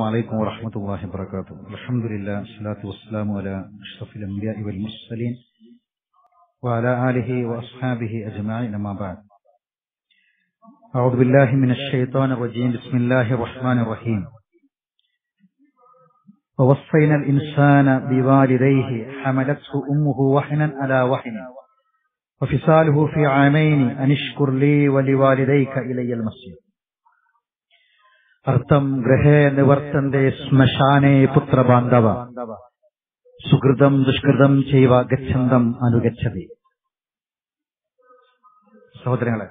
عليكم ورحمة الله وبركاته الحمد لله والصلاة والسلام على أشرف الأنبياء والمرسلين وعلى آله وأصحابه أجمعين ما بعد أعوذ بالله من الشيطان الرجيم بسم الله الرحمن الرحيم ووصينا الإنسان بوالديه حملته أمه وحنا على وحن وفصاله في عامين أن اشكر لي ولوالديك إلي المصير അർത്ഥം ഗ്രഹേ നിവർത്തന്റെ ശ്മശാനേ പുത്രബാന്ധവ സുഹൃതം ദുഷ്കൃതം ചെയ്വ ഗച്ഛന്തം അനുഗച്ഛതി സഹോദരങ്ങളെ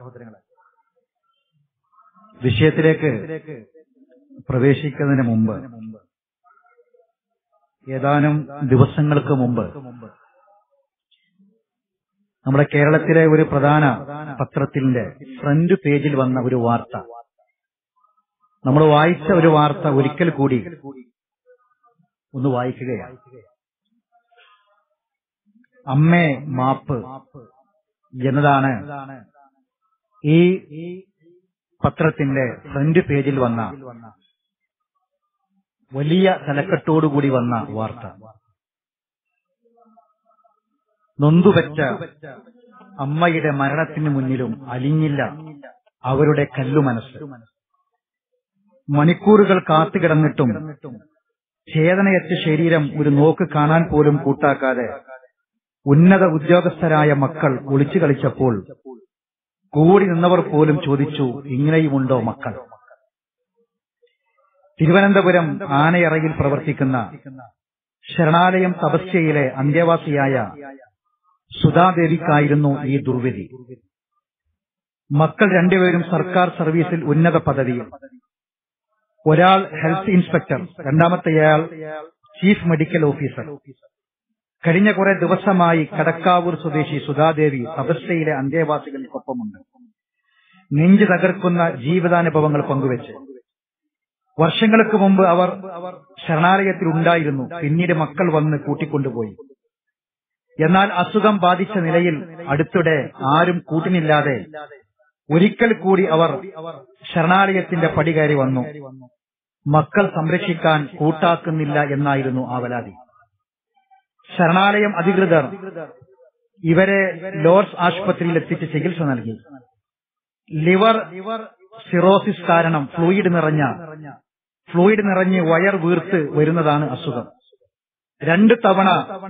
വിഷയത്തിലേക്ക് പ്രവേശിക്കുന്നതിന് മുമ്പ് ഏതാനും ദിവസങ്ങൾക്ക് മുമ്പ് നമ്മുടെ കേരളത്തിലെ ഒരു പ്രധാന പത്രത്തിന്റെ ഫ്രണ്ട് പേജിൽ വന്ന ഒരു വാർത്ത നമ്മൾ വായിച്ച ഒരു വാർത്ത ഒരിക്കൽ കൂടി ഒന്ന് വായിക്കുകയാണ് അമ്മേ മാപ്പ് എന്നതാണ് ഈ പത്രത്തിന്റെ ഫ്രണ്ട് പേജിൽ വന്ന വലിയ തലക്കെട്ടോടുകൂടി വന്ന വാർത്ത നൊന്തുവെച്ച അമ്മയുടെ മരണത്തിന് മുന്നിലും അലിഞ്ഞില്ല അവരുടെ കല്ലുമനസ് മണിക്കൂറുകൾ കാത്തുകിടന്നിട്ടും ചേതനയറ്റ ശരീരം ഒരു നോക്ക് കാണാൻ പോലും കൂട്ടാക്കാതെ ഉന്നത ഉദ്യോഗസ്ഥരായ മക്കൾ ഒളിച്ചു കളിച്ചപ്പോൾ കൂടി നിന്നവർ പോലും ചോദിച്ചു ഇങ്ങനെയുമുണ്ടോ മക്കൾ തിരുവനന്തപുരം ആനയറയിൽ പ്രവർത്തിക്കുന്ന ശരണാലയം തപസ്യയിലെ അന്ത്യവാസിയായ സുധാദേവിക്കായിരുന്നു ഈ ദുർവിധി മക്കൾ രണ്ടുപേരും സർക്കാർ സർവീസിൽ ഉന്നത പദവിയിൽ ഒരാൾ ഹെൽത്ത് ഇൻസ്പെക്ടർ രണ്ടാമത്തെയാൾ ചീഫ് മെഡിക്കൽ ഓഫീസർ കഴിഞ്ഞ കുറെ ദിവസമായി കടക്കാവൂർ സ്വദേശി സുധാദേവി തപസ്യയിലെ അന്തേവാസികൾക്കൊപ്പമുണ്ട് നെഞ്ചു തകർക്കുന്ന ജീവിതാനുഭവങ്ങൾ പങ്കുവെച്ച് വർഷങ്ങൾക്ക് മുമ്പ് അവർ ശരണാലയത്തിൽ ഉണ്ടായിരുന്നു പിന്നീട് മക്കൾ വന്ന് കൂട്ടിക്കൊണ്ടുപോയി എന്നാൽ അസുഖം ബാധിച്ച നിലയിൽ അടുത്തിടെ ആരും കൂട്ടിനില്ലാതെ ഒരിക്കൽ കൂടി അവർ ശരണാലയത്തിന്റെ പടി കയറി വന്നു മക്കൾ സംരക്ഷിക്കാൻ കൂട്ടാക്കുന്നില്ല എന്നായിരുന്നു ആവലാതി ശരണാലയം അധികൃതർ ഇവരെ ലോർഡ്സ് ആശുപത്രിയിൽ എത്തിച്ച് ചികിത്സ നൽകി ലിവർ സിറോസിസ് കാരണം ഫ്ലൂയിഡ് നിറഞ്ഞ ഫ്ലൂയിഡ് നിറഞ്ഞ് വയർ വീർത്ത് വരുന്നതാണ് അസുഖം രണ്ട് തവണ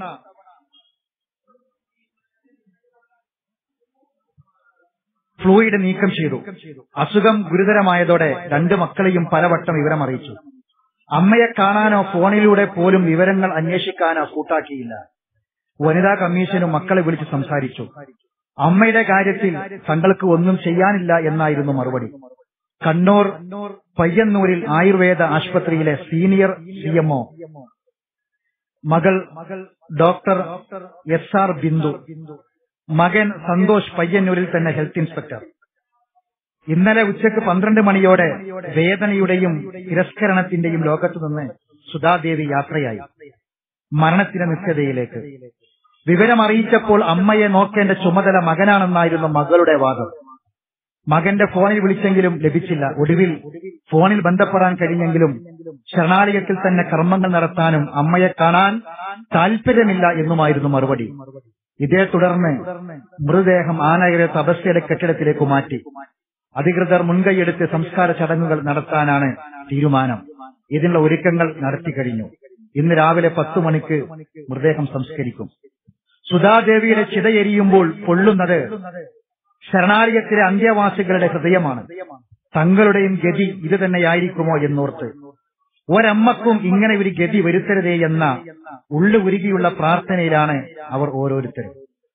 ഫ്ലൂയിഡ് നീക്കം ചെയ്തു അസുഖം ഗുരുതരമായതോടെ രണ്ട് മക്കളെയും പലവട്ടം വിവരം അറിയിച്ചു അമ്മയെ കാണാനോ ഫോണിലൂടെ പോലും വിവരങ്ങൾ അന്വേഷിക്കാനോ കൂട്ടാക്കിയില്ല വനിതാ കമ്മീഷനും മക്കളെ വിളിച്ച് സംസാരിച്ചു അമ്മയുടെ കാര്യത്തിൽ തങ്ങൾക്ക് ഒന്നും ചെയ്യാനില്ല എന്നായിരുന്നു മറുപടി കണ്ണൂർ പയ്യന്നൂരിൽ ആയുർവേദ ആശുപത്രിയിലെ സീനിയർ സി എംഒ മകൾ ഡോക്ടർ എസ് ആർ ബിന്ദു മകൻ സന്തോഷ് പയ്യന്നൂരിൽ തന്നെ ഹെൽത്ത് ഇൻസ്പെക്ടർ ഇന്നലെ ഉച്ചയ്ക്ക് പന്ത്രണ്ട് മണിയോടെ വേദനയുടെയും തിരസ്കരണത്തിന്റെയും ലോകത്തു നിന്ന് സുധാദേവി യാത്രയായി മരണത്തിന്റെ നിത്യതയിലേക്ക് വിവരമറിയിച്ചപ്പോൾ അമ്മയെ നോക്കേണ്ട ചുമതല മകനാണെന്നായിരുന്നു മകളുടെ വാദം മകന്റെ ഫോണിൽ വിളിച്ചെങ്കിലും ലഭിച്ചില്ല ഒടുവിൽ ഫോണിൽ ബന്ധപ്പെടാൻ കഴിഞ്ഞെങ്കിലും ശരണാലയത്തിൽ തന്നെ കർമ്മങ്ങൾ നടത്താനും അമ്മയെ കാണാൻ താല്പര്യമില്ല എന്നുമായിരുന്നു മറുപടി ഇതേ തുടർന്ന് മൃതദേഹം ആനയുടെ തപസ്യയുടെ കെട്ടിടത്തിലേക്ക് മാറ്റി അധികൃതർ മുൻകൈയെടുത്ത് സംസ്കാര ചടങ്ങുകൾ നടത്താനാണ് തീരുമാനം ഇതിനുള്ള ഒരുക്കങ്ങൾ നടത്തി കഴിഞ്ഞു ഇന്ന് രാവിലെ പത്തു മണിക്ക് മൃതദേഹം സംസ്കരിക്കും സുധാദേവിയുടെ ചിതയെരിയുമ്പോൾ പൊള്ളുന്നത് ശരണാലയത്തിലെ അന്ത്യവാസികളുടെ ഹൃദയമാണ് തങ്ങളുടെയും ഗതി ഇത് തന്നെയായിരിക്കുമോ എന്നോർത്ത് ഒരമ്മക്കും ഇങ്ങനെ ഒരു ഗതി വരുത്തരുതേ എന്ന ഉള്ളുരുകിയുള്ള പ്രാർത്ഥനയിലാണ് അവർ ഓരോരുത്തരും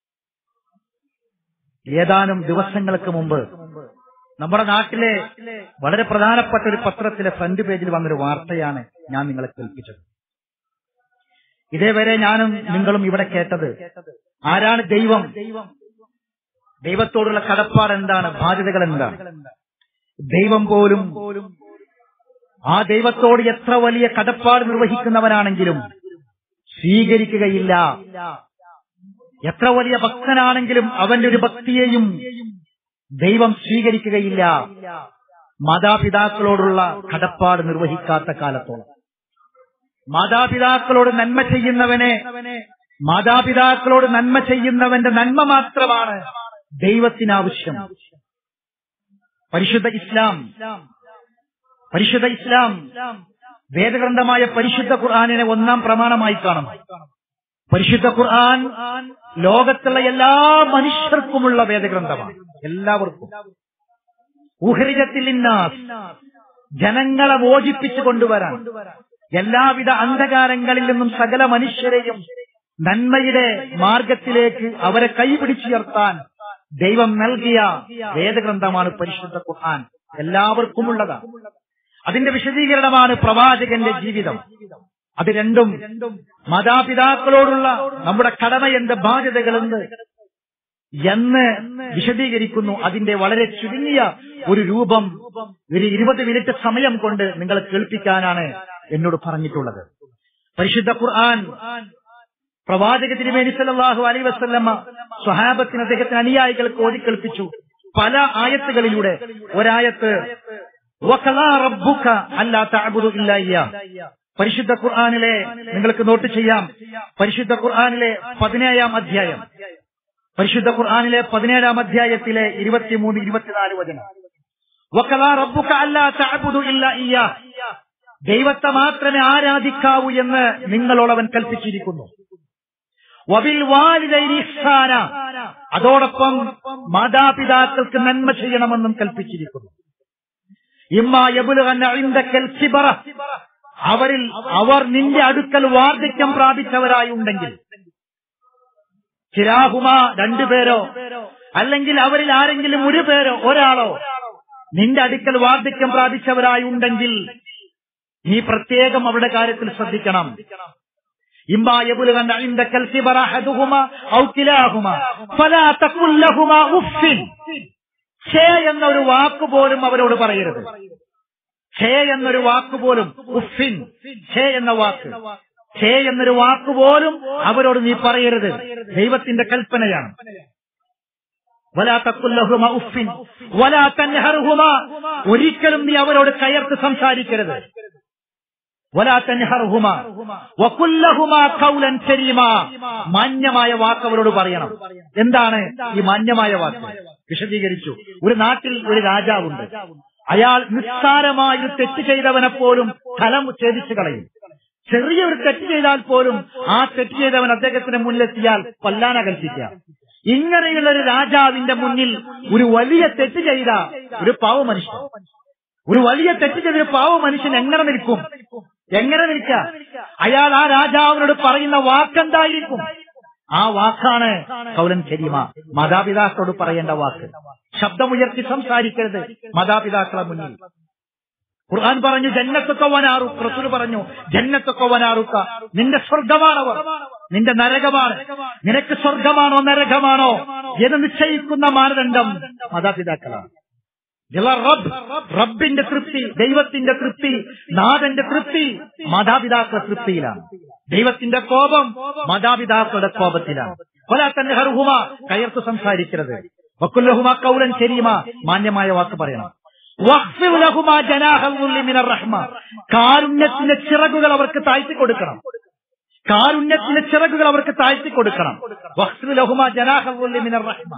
ഏതാനും ദിവസങ്ങൾക്ക് മുമ്പ് നമ്മുടെ നാട്ടിലെ വളരെ പ്രധാനപ്പെട്ട ഒരു പത്രത്തിലെ ഫ്രണ്ട് പേജിൽ വന്നൊരു വാർത്തയാണ് ഞാൻ നിങ്ങളെ കേൾപ്പിച്ചത് ഇതേവരെ ഞാനും നിങ്ങളും ഇവിടെ കേട്ടത് ആരാണ് ദൈവം ദൈവത്തോടുള്ള കടപ്പാട് എന്താണ് ബാധ്യതകൾ എന്താണ് ദൈവം പോലും ആ ദൈവത്തോട് എത്ര വലിയ കടപ്പാട് നിർവഹിക്കുന്നവനാണെങ്കിലും സ്വീകരിക്കുകയില്ല എത്ര വലിയ ഭക്തനാണെങ്കിലും അവന്റെ ഒരു ഭക്തിയെയും ദൈവം സ്വീകരിക്കുകയില്ല മാതാപിതാക്കളോടുള്ള കടപ്പാട് നിർവഹിക്കാത്ത കാലത്തോളം മാതാപിതാക്കളോട് നന്മ ചെയ്യുന്നവനെ മാതാപിതാക്കളോട് നന്മ ചെയ്യുന്നവന്റെ നന്മ മാത്രമാണ് ദൈവത്തിനാവശ്യം പരിശുദ്ധ ഇസ്ലാം പരിശുദ്ധ ഇസ്ലാം വേദഗ്രന്ഥമായ പരിശുദ്ധ ഖുർആാനിനെ ഒന്നാം പ്രമാണമായി കാണും പരിശുദ്ധ ഖുർആൻ ലോകത്തുള്ള എല്ലാ മനുഷ്യർക്കുമുള്ള വേദഗ്രന്ഥമാണ് എല്ലാവർക്കും ഉഹരിജത്തിൽ ഇന്നാസ് ജനങ്ങളെ മോചിപ്പിച്ചു കൊണ്ടുവരാൻ എല്ലാവിധ അന്ധകാരങ്ങളിൽ നിന്നും സകല മനുഷ്യരെയും നന്മയുടെ മാർഗത്തിലേക്ക് അവരെ കൈപിടിച്ചുയർത്താൻ ദൈവം നൽകിയ വേദഗ്രന്ഥമാണ് പരിശുദ്ധ ഖുർആൻ എല്ലാവർക്കുമുള്ളതാണ് അതിന്റെ വിശദീകരണമാണ് പ്രവാചകന്റെ ജീവിതം അത് രണ്ടും മാതാപിതാക്കളോടുള്ള നമ്മുടെ കടമയെന്ത് ബാധ്യതകളെന്ത് എന്ന് വിശദീകരിക്കുന്നു അതിന്റെ വളരെ ചുരുങ്ങിയ ഒരു രൂപം ഒരു ഇരുപത് മിനിറ്റ് സമയം കൊണ്ട് നിങ്ങളെ കേൾപ്പിക്കാനാണ് എന്നോട് പറഞ്ഞിട്ടുള്ളത് പരിശുദ്ധ ഖുർആൻ പ്രവാചക തിരുമേനി സല്ലല്ലാഹു അലൈഹി വസല്ലമ്മ സ്വഹാബത്തിന് അദ്ദേഹത്തിന് അനുയായികൾക്ക് ഓതിക്കേൾപ്പിച്ചു പല ആയത്തുകളിലൂടെ ഒരായത്ത് വഖലാ റബ്ബുക അല്ലാ തഅബുദു ഇല്ലാ ഇയ്യാ പരിശുദ്ധ ഖുർആനിലെ നിങ്ങൾക്ക് നോട്ട് ചെയ്യാം പരിശുദ്ധ ഖുർആനിലെ പതിനേഴാം അധ്യായം പരിശുദ്ധ ഖുർആനിലെ പതിനേഴാം അധ്യായത്തിലെ ഇരുപത്തിമൂന്ന് ഇരുപത്തിനാല് വചനം വഖലാ റബ്ബുക അല്ലാ തഅബുദു ഇല്ലാ ഇയ്യാ ദൈവത്തെ മാത്രമേ ആരാധിക്കാവൂ എന്ന് നിങ്ങളോട് അവൻ കൽപ്പിച്ചിരിക്കുന്നു വബിൽ വാലിദൈനി ഇഹ്സാന അതോടൊപ്പം മാതാപിതാക്കൾക്ക് നന്മ ചെയ്യണമെന്നും കൽപ്പിച്ചിരിക്കുന്നു ഇമ്മാ യബുലുഗന്ന ഇൻദക്കൽ കിബറ അവരിൽ അവർ നിന്റെ അടുക്കൽ വാർദ്ധക്യം പ്രാപിച്ചവരായി ഉണ്ടെങ്കിൽ ചിരാഹുമ രണ്ടുപേരോ അല്ലെങ്കിൽ അവരിൽ ആരെങ്കിലും ഒരു പേരോ ഒരാളോ നിന്റെ അടുക്കൽ വാർദ്ധക്യം പ്രാപിച്ചവരായി ഉണ്ടെങ്കിൽ നീ പ്രത്യേകം അവരുടെ കാര്യത്തിൽ ശ്രദ്ധിക്കണം ഇമ്മാ യബുലുഗന്ന ഇൻദക്കൽ കിബറ അഹദുഹുമ ഔ കിലാഹുമ ഫലാ തഖുൽ ലഹുമ ഉഫ്ഫിൻ ഛേ എന്ന ഒരു വാക്ക് പോലും അവരോട് പറയരുത് ഛേ എന്നൊരു വാക്ക് പോലും ഉഫിൻ ഛേ എന്ന വാക്ക് ഛേ എന്നൊരു വാക്ക് പോലും അവരോട് നീ പറയരുത് ദൈവത്തിന്റെ കൽപ്പനയാണ് വലാ തക്കുല്ലഹുമ ഉഫിൻ വലാ തൻഹറുഹുമ ഒരിക്കലും നീ അവരോട് കയർത്ത് സംസാരിക്കരുത് വലാ തൻഹറുഹുമ വകുല്ലഹുമ ഖൗലൻ കരീമ മാന്യമായ വാക്ക് അവരോട് പറയണം എന്താണ് ഈ മാന്യമായ വാക്ക് വിശദീകരിച്ചു ഒരു നാട്ടിൽ ഒരു രാജാവുണ്ട് അയാൾ നിസ്സാരമായ ഒരു തെറ്റ് ചെയ്തവനെ പോലും ഫലം ഛേദിച്ചു കളയും ചെറിയൊരു തെറ്റ് ചെയ്താൽ പോലും ആ തെറ്റ് ചെയ്തവൻ അദ്ദേഹത്തിന് മുന്നിലെത്തിയാൽ കൊല്ലാന കൽപ്പിക്കുക ഇങ്ങനെയുള്ള ഒരു രാജാവിന്റെ മുന്നിൽ ഒരു വലിയ തെറ്റ് ചെയ്ത ഒരു പാവ മനുഷ്യൻ ഒരു വലിയ തെറ്റ് ചെയ്ത ഒരു പാവ മനുഷ്യൻ എങ്ങനെ നിൽക്കും എങ്ങനെ നിൽക്ക അയാൾ ആ രാജാവിനോട് പറയുന്ന വാക്കെന്തായിരിക്കും ആ വാക്കാണ് കൗലൻ കരീമ മാതാപിതാക്കളോട് പറയേണ്ട വാക്ക് ശബ്ദമുയർത്തി സംസാരിക്കരുത് മാതാപിതാക്കളെ മുന്നിൽ ഖുർആൻ പറഞ്ഞു ജന്നത്തൊക്കെ വനാറു റസൂൽ പറഞ്ഞു ജന്നത്തൊക്കെ വനാറുക്ക നിന്റെ സ്വർഗമാണവർ നിന്റെ നരകമാണ് നിനക്ക് സ്വർഗമാണോ നരകമാണോ എന്ന് നിശ്ചയിക്കുന്ന മാനദണ്ഡം മാതാപിതാക്കളാണ് റബ്ബ് റബ്ബിന്റെ തൃപ്തി ദൈവത്തിന്റെ തൃപ്തി നാഥന്റെ തൃപ്തി മാതാപിതാക്കളുടെ തൃപ്തിയിലാണ് ദൈവത്തിന്റെ കോപം മാതാപിതാക്കളുടെ കോപത്തിലാണ് കൊലാ തന്നെ ഹർഹുമ കയർത്ത് സംസാരിക്കരുത് വക്കുല്ലഹുമ കൗലൻ ശരീമ മാന്യമായ വാക്ക് പറയണം വഖ്ഫിലഹുമ ജനാഹുല്ലി മിനർ റഹ്മ കാരുണ്യത്തിന്റെ ചിറകുകൾ അവർക്ക് താഴ്ത്തി കൊടുക്കണം കാരുണ്യത്തിന്റെ ചിറകുകൾ അവർക്ക് താഴ്ത്തി കൊടുക്കണം വഖ്ഫിലഹുമ ജനാഹുല്ലി മിനർ റഹ്മ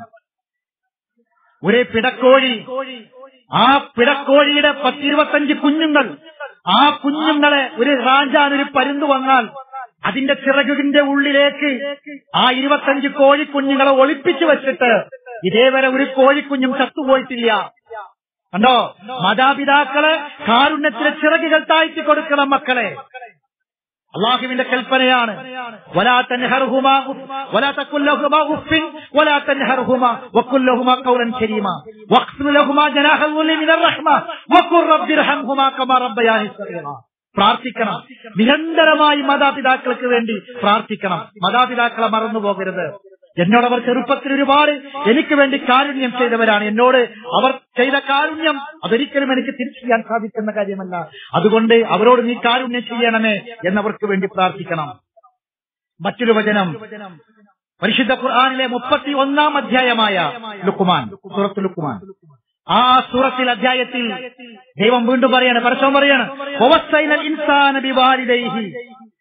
ഒരേ പിടക്കോഴി ആ പിടക്കോഴിയുടെ പത്തിരുപത്തഞ്ച് കുഞ്ഞുങ്ങൾ ആ കുഞ്ഞുങ്ങളെ ഒരു റാഞ്ചാൻ ഒരു പരുന്ത് വന്നാൽ അതിന്റെ ചിറകിന്റെ ഉള്ളിലേക്ക് ആ ഇരുപത്തഞ്ച് കോഴിക്കുഞ്ഞുങ്ങളെ ഒളിപ്പിച്ചു വെച്ചിട്ട് ഇതേവരെ ഒരു കോഴിക്കുഞ്ഞും ചത്തുപോയിട്ടില്ല കണ്ടോ മാതാപിതാക്കളെ കാരുണ്യത്തിലെ ചിറകുകൾ താഴ്ത്തി കൊടുക്കണം മക്കളെ അള്ളാഹുവിന്റെ കൽപ്പനയാണ് വലാ തൻഹർഹുമാ വലാ തകുല്ലഹുമാ ഉഫിൻ വലാ തൻഹർഹുമാ വകുല്ലഹുമാ ഖൗലൻ കരീമാ വഖ്ഫിർ ലഹുമാ ജനാഹൽ ളുല്ലി മിനർ റഹ്മ വഖുർ റബ്ബിർഹംഹുമാ കമാ റബ്ബയാനി സഗീറ പ്രാർത്ഥിക്കണം നിരന്തരമായി മാതാപിതാക്കൾക്ക് വേണ്ടി പ്രാർത്ഥിക്കണം മാതാപിതാക്കളെ മറന്നു പോകരുത് എന്നോട് അവർ ചെറുപ്പത്തിൽ ഒരുപാട് എനിക്ക് വേണ്ടി കാരുണ്യം ചെയ്തവരാണ് എന്നോട് അവർ ചെയ്ത കാരുണ്യം അതൊരിക്കലും എനിക്ക് തിരിച്ചു ചെയ്യാൻ സാധിക്കുന്ന കാര്യമല്ല അതുകൊണ്ട് അവരോട് നീ കാരുണ്യം ചെയ്യണമേ എന്നവർക്ക് വേണ്ടി പ്രാർത്ഥിക്കണം മറ്റൊരു വചനം പരിശുദ്ധ ഖുർആാനിലെ മുപ്പത്തി ഒന്നാം അധ്യായമായ ലുക്കുമാൻ സൂറത്ത് ലുക്കുമാൻ ആ സൂറത്തിൽ അധ്യായത്തിൽ ദൈവം വീണ്ടും പറയാണ് പരസ്യം പറയാണ് "വവസ്സൈനൽ ഇൻസാന ബിവാലിദൈഹി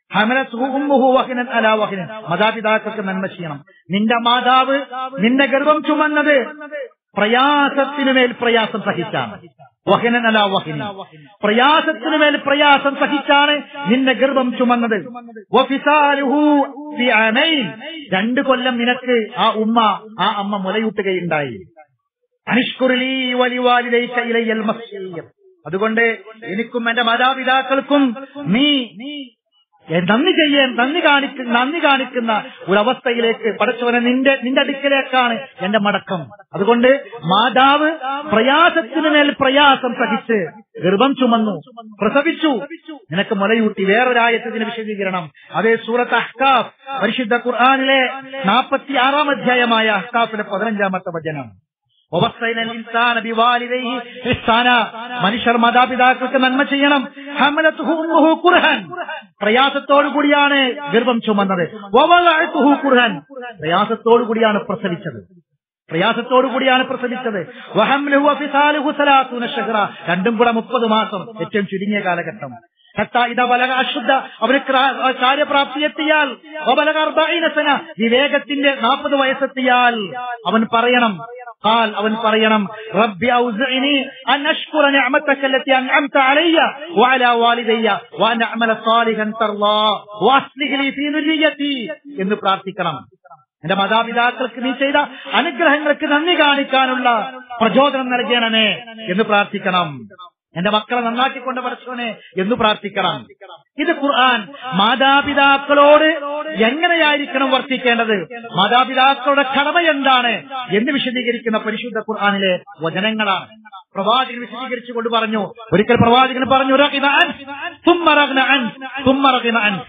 ഹമലത്ഹു ഉമ്മുഹു വഹ്നൻ അലാ വഹ്നൻ മാതാപിതാക്കൾക്ക് നന്മ ചെയ്യണം നിന്റെ മാതാവ് നിന്റെ ഗർഭം ചുമന്നത് പ്രയാസത്തിനുമേൽ പ്രയാസം സഹിച്ചാണ് വഹനൻ അലാ വഹന പ്രയാസത്തിനുമേൽ പ്രയാസം സഹിച്ചാണ് നിന്റെ ഗർഭം ചുമന്നത് വഫിസാലുഹു ഫി അമൈൻ. രണ്ട് കൊല്ലം നിനക്ക് ആ ഉമ്മ ആ അമ്മ മുലയൂട്ടുകയുണ്ടായി അനിഷ്കുറിലീ വലിവാലിലൈക ഇലയ്യൽ മസ്സീർ അതുകൊണ്ട് എനിക്കും എന്റെ മാതാപിതാക്കൾക്കും നീ ഏ, നന്ദി ചെയ്യാൻ നന്ദി കാണിക്കുന്ന നന്ദി കാണിക്കുന്ന ഒരവസ്ഥയിലേക്ക് പടച്ചവനെ നിന്റെ നിന്റെ അടുക്കലേക്കാണ് എന്റെ മടക്കം അതുകൊണ്ട് മാതാവ് പ്രയാസത്തിനു മേൽ പ്രയാസം സഹിച്ച് ഗർഭം ചുമന്നു പ്രസവിച്ചു നിനക്ക് മുലയൂട്ടി വേറൊരായത്തിന് വിശദീകരണം അതേ സൂറത്ത് അഹ്കാഫ് പരിശുദ്ധ ഖുർആാനിലെ നാൽപ്പത്തി ആറാം അധ്യായമായ അഹ്കാഫിലെ പതിനഞ്ചാമത്തെ വചനം ووصينا الإنسان بوالديه إحسانا മനുഷ്യർ മാതാപിതാക്കൾക്ക് നന്മ ചെയ്യണം ഹമലത്തുഹു ഉമ്മുഹു കുർഹൻ പ്രയാസത്തോടു കൂടിയാണ് ഗർഭം ചുമന്നത് വവളഅതുഹു കുർഹൻ പ്രയാസത്തോടു കൂടിയാണ് പ്രസവിച്ചത് പ്രയാസത്തോടു കൂടിയാണ് പ്രസവിച്ചത് വഹംലുഹു വഫിസാലുഹു സലാസൂന ഷഹ്റ രണ്ടും കൂടെ മുപ്പത് മാസം ഏറ്റവും ചുരുങ്ങിയ കാലഘട്ടം ഹത്താ ഇതാ ബലക അശുദ്ധ അവന് ക്രാ- കാര്യപ്രാപ്തി എത്തിയാൽ വബലക അർബഈന സന വിവേകത്തിന്റെ നാൽപ്പത് വയസ്സെത്തിയാൽ അവൻ പറയണം قال അവൻ പറയണം റബ്ബി ഔസിനി അൻ അഷ്കുറ നിഅമതക التي أنعمت علي وعلى والدي وأن أعمل صالحا ترضى وأصلح لي في ذريتي എന്ന് പ്രാർത്ഥിക്കണം എന്റെ മാതാപിതാക്കൾക്ക് നീ ചെയ്ത അനുഗ്രഹങ്ങൾക്ക് നന്ദി കാണിക്കാനുള്ള പ്രചോദനം നൽകണമേ എന്ന് പ്രാർത്ഥിക്കണം എന്റെ മക്കളെ നന്നാക്കിക്കൊണ്ട് പഠിച്ചോനെ എന്ന് പ്രാർത്ഥിക്കണം ഇത് ഖുർആൻ മാതാപിതാക്കളോട് എങ്ങനെയായിരിക്കണം വർത്തിക്കേണ്ടത് മാതാപിതാക്കളുടെ കടമ എന്താണ് എന്ന് വിശദീകരിക്കുന്ന പരിശുദ്ധ ഖുർആനിലെ വചനങ്ങളാണ് പ്രവാചകൻ വിശദീകരിച്ചു കൊണ്ട് പറഞ്ഞു ഒരിക്കൽ പ്രവാചകൻ പറഞ്ഞു "റഗിന അൻ, തുമ്മ റഗ്ന അൻ, തുമ്മ റഗിന അൻ."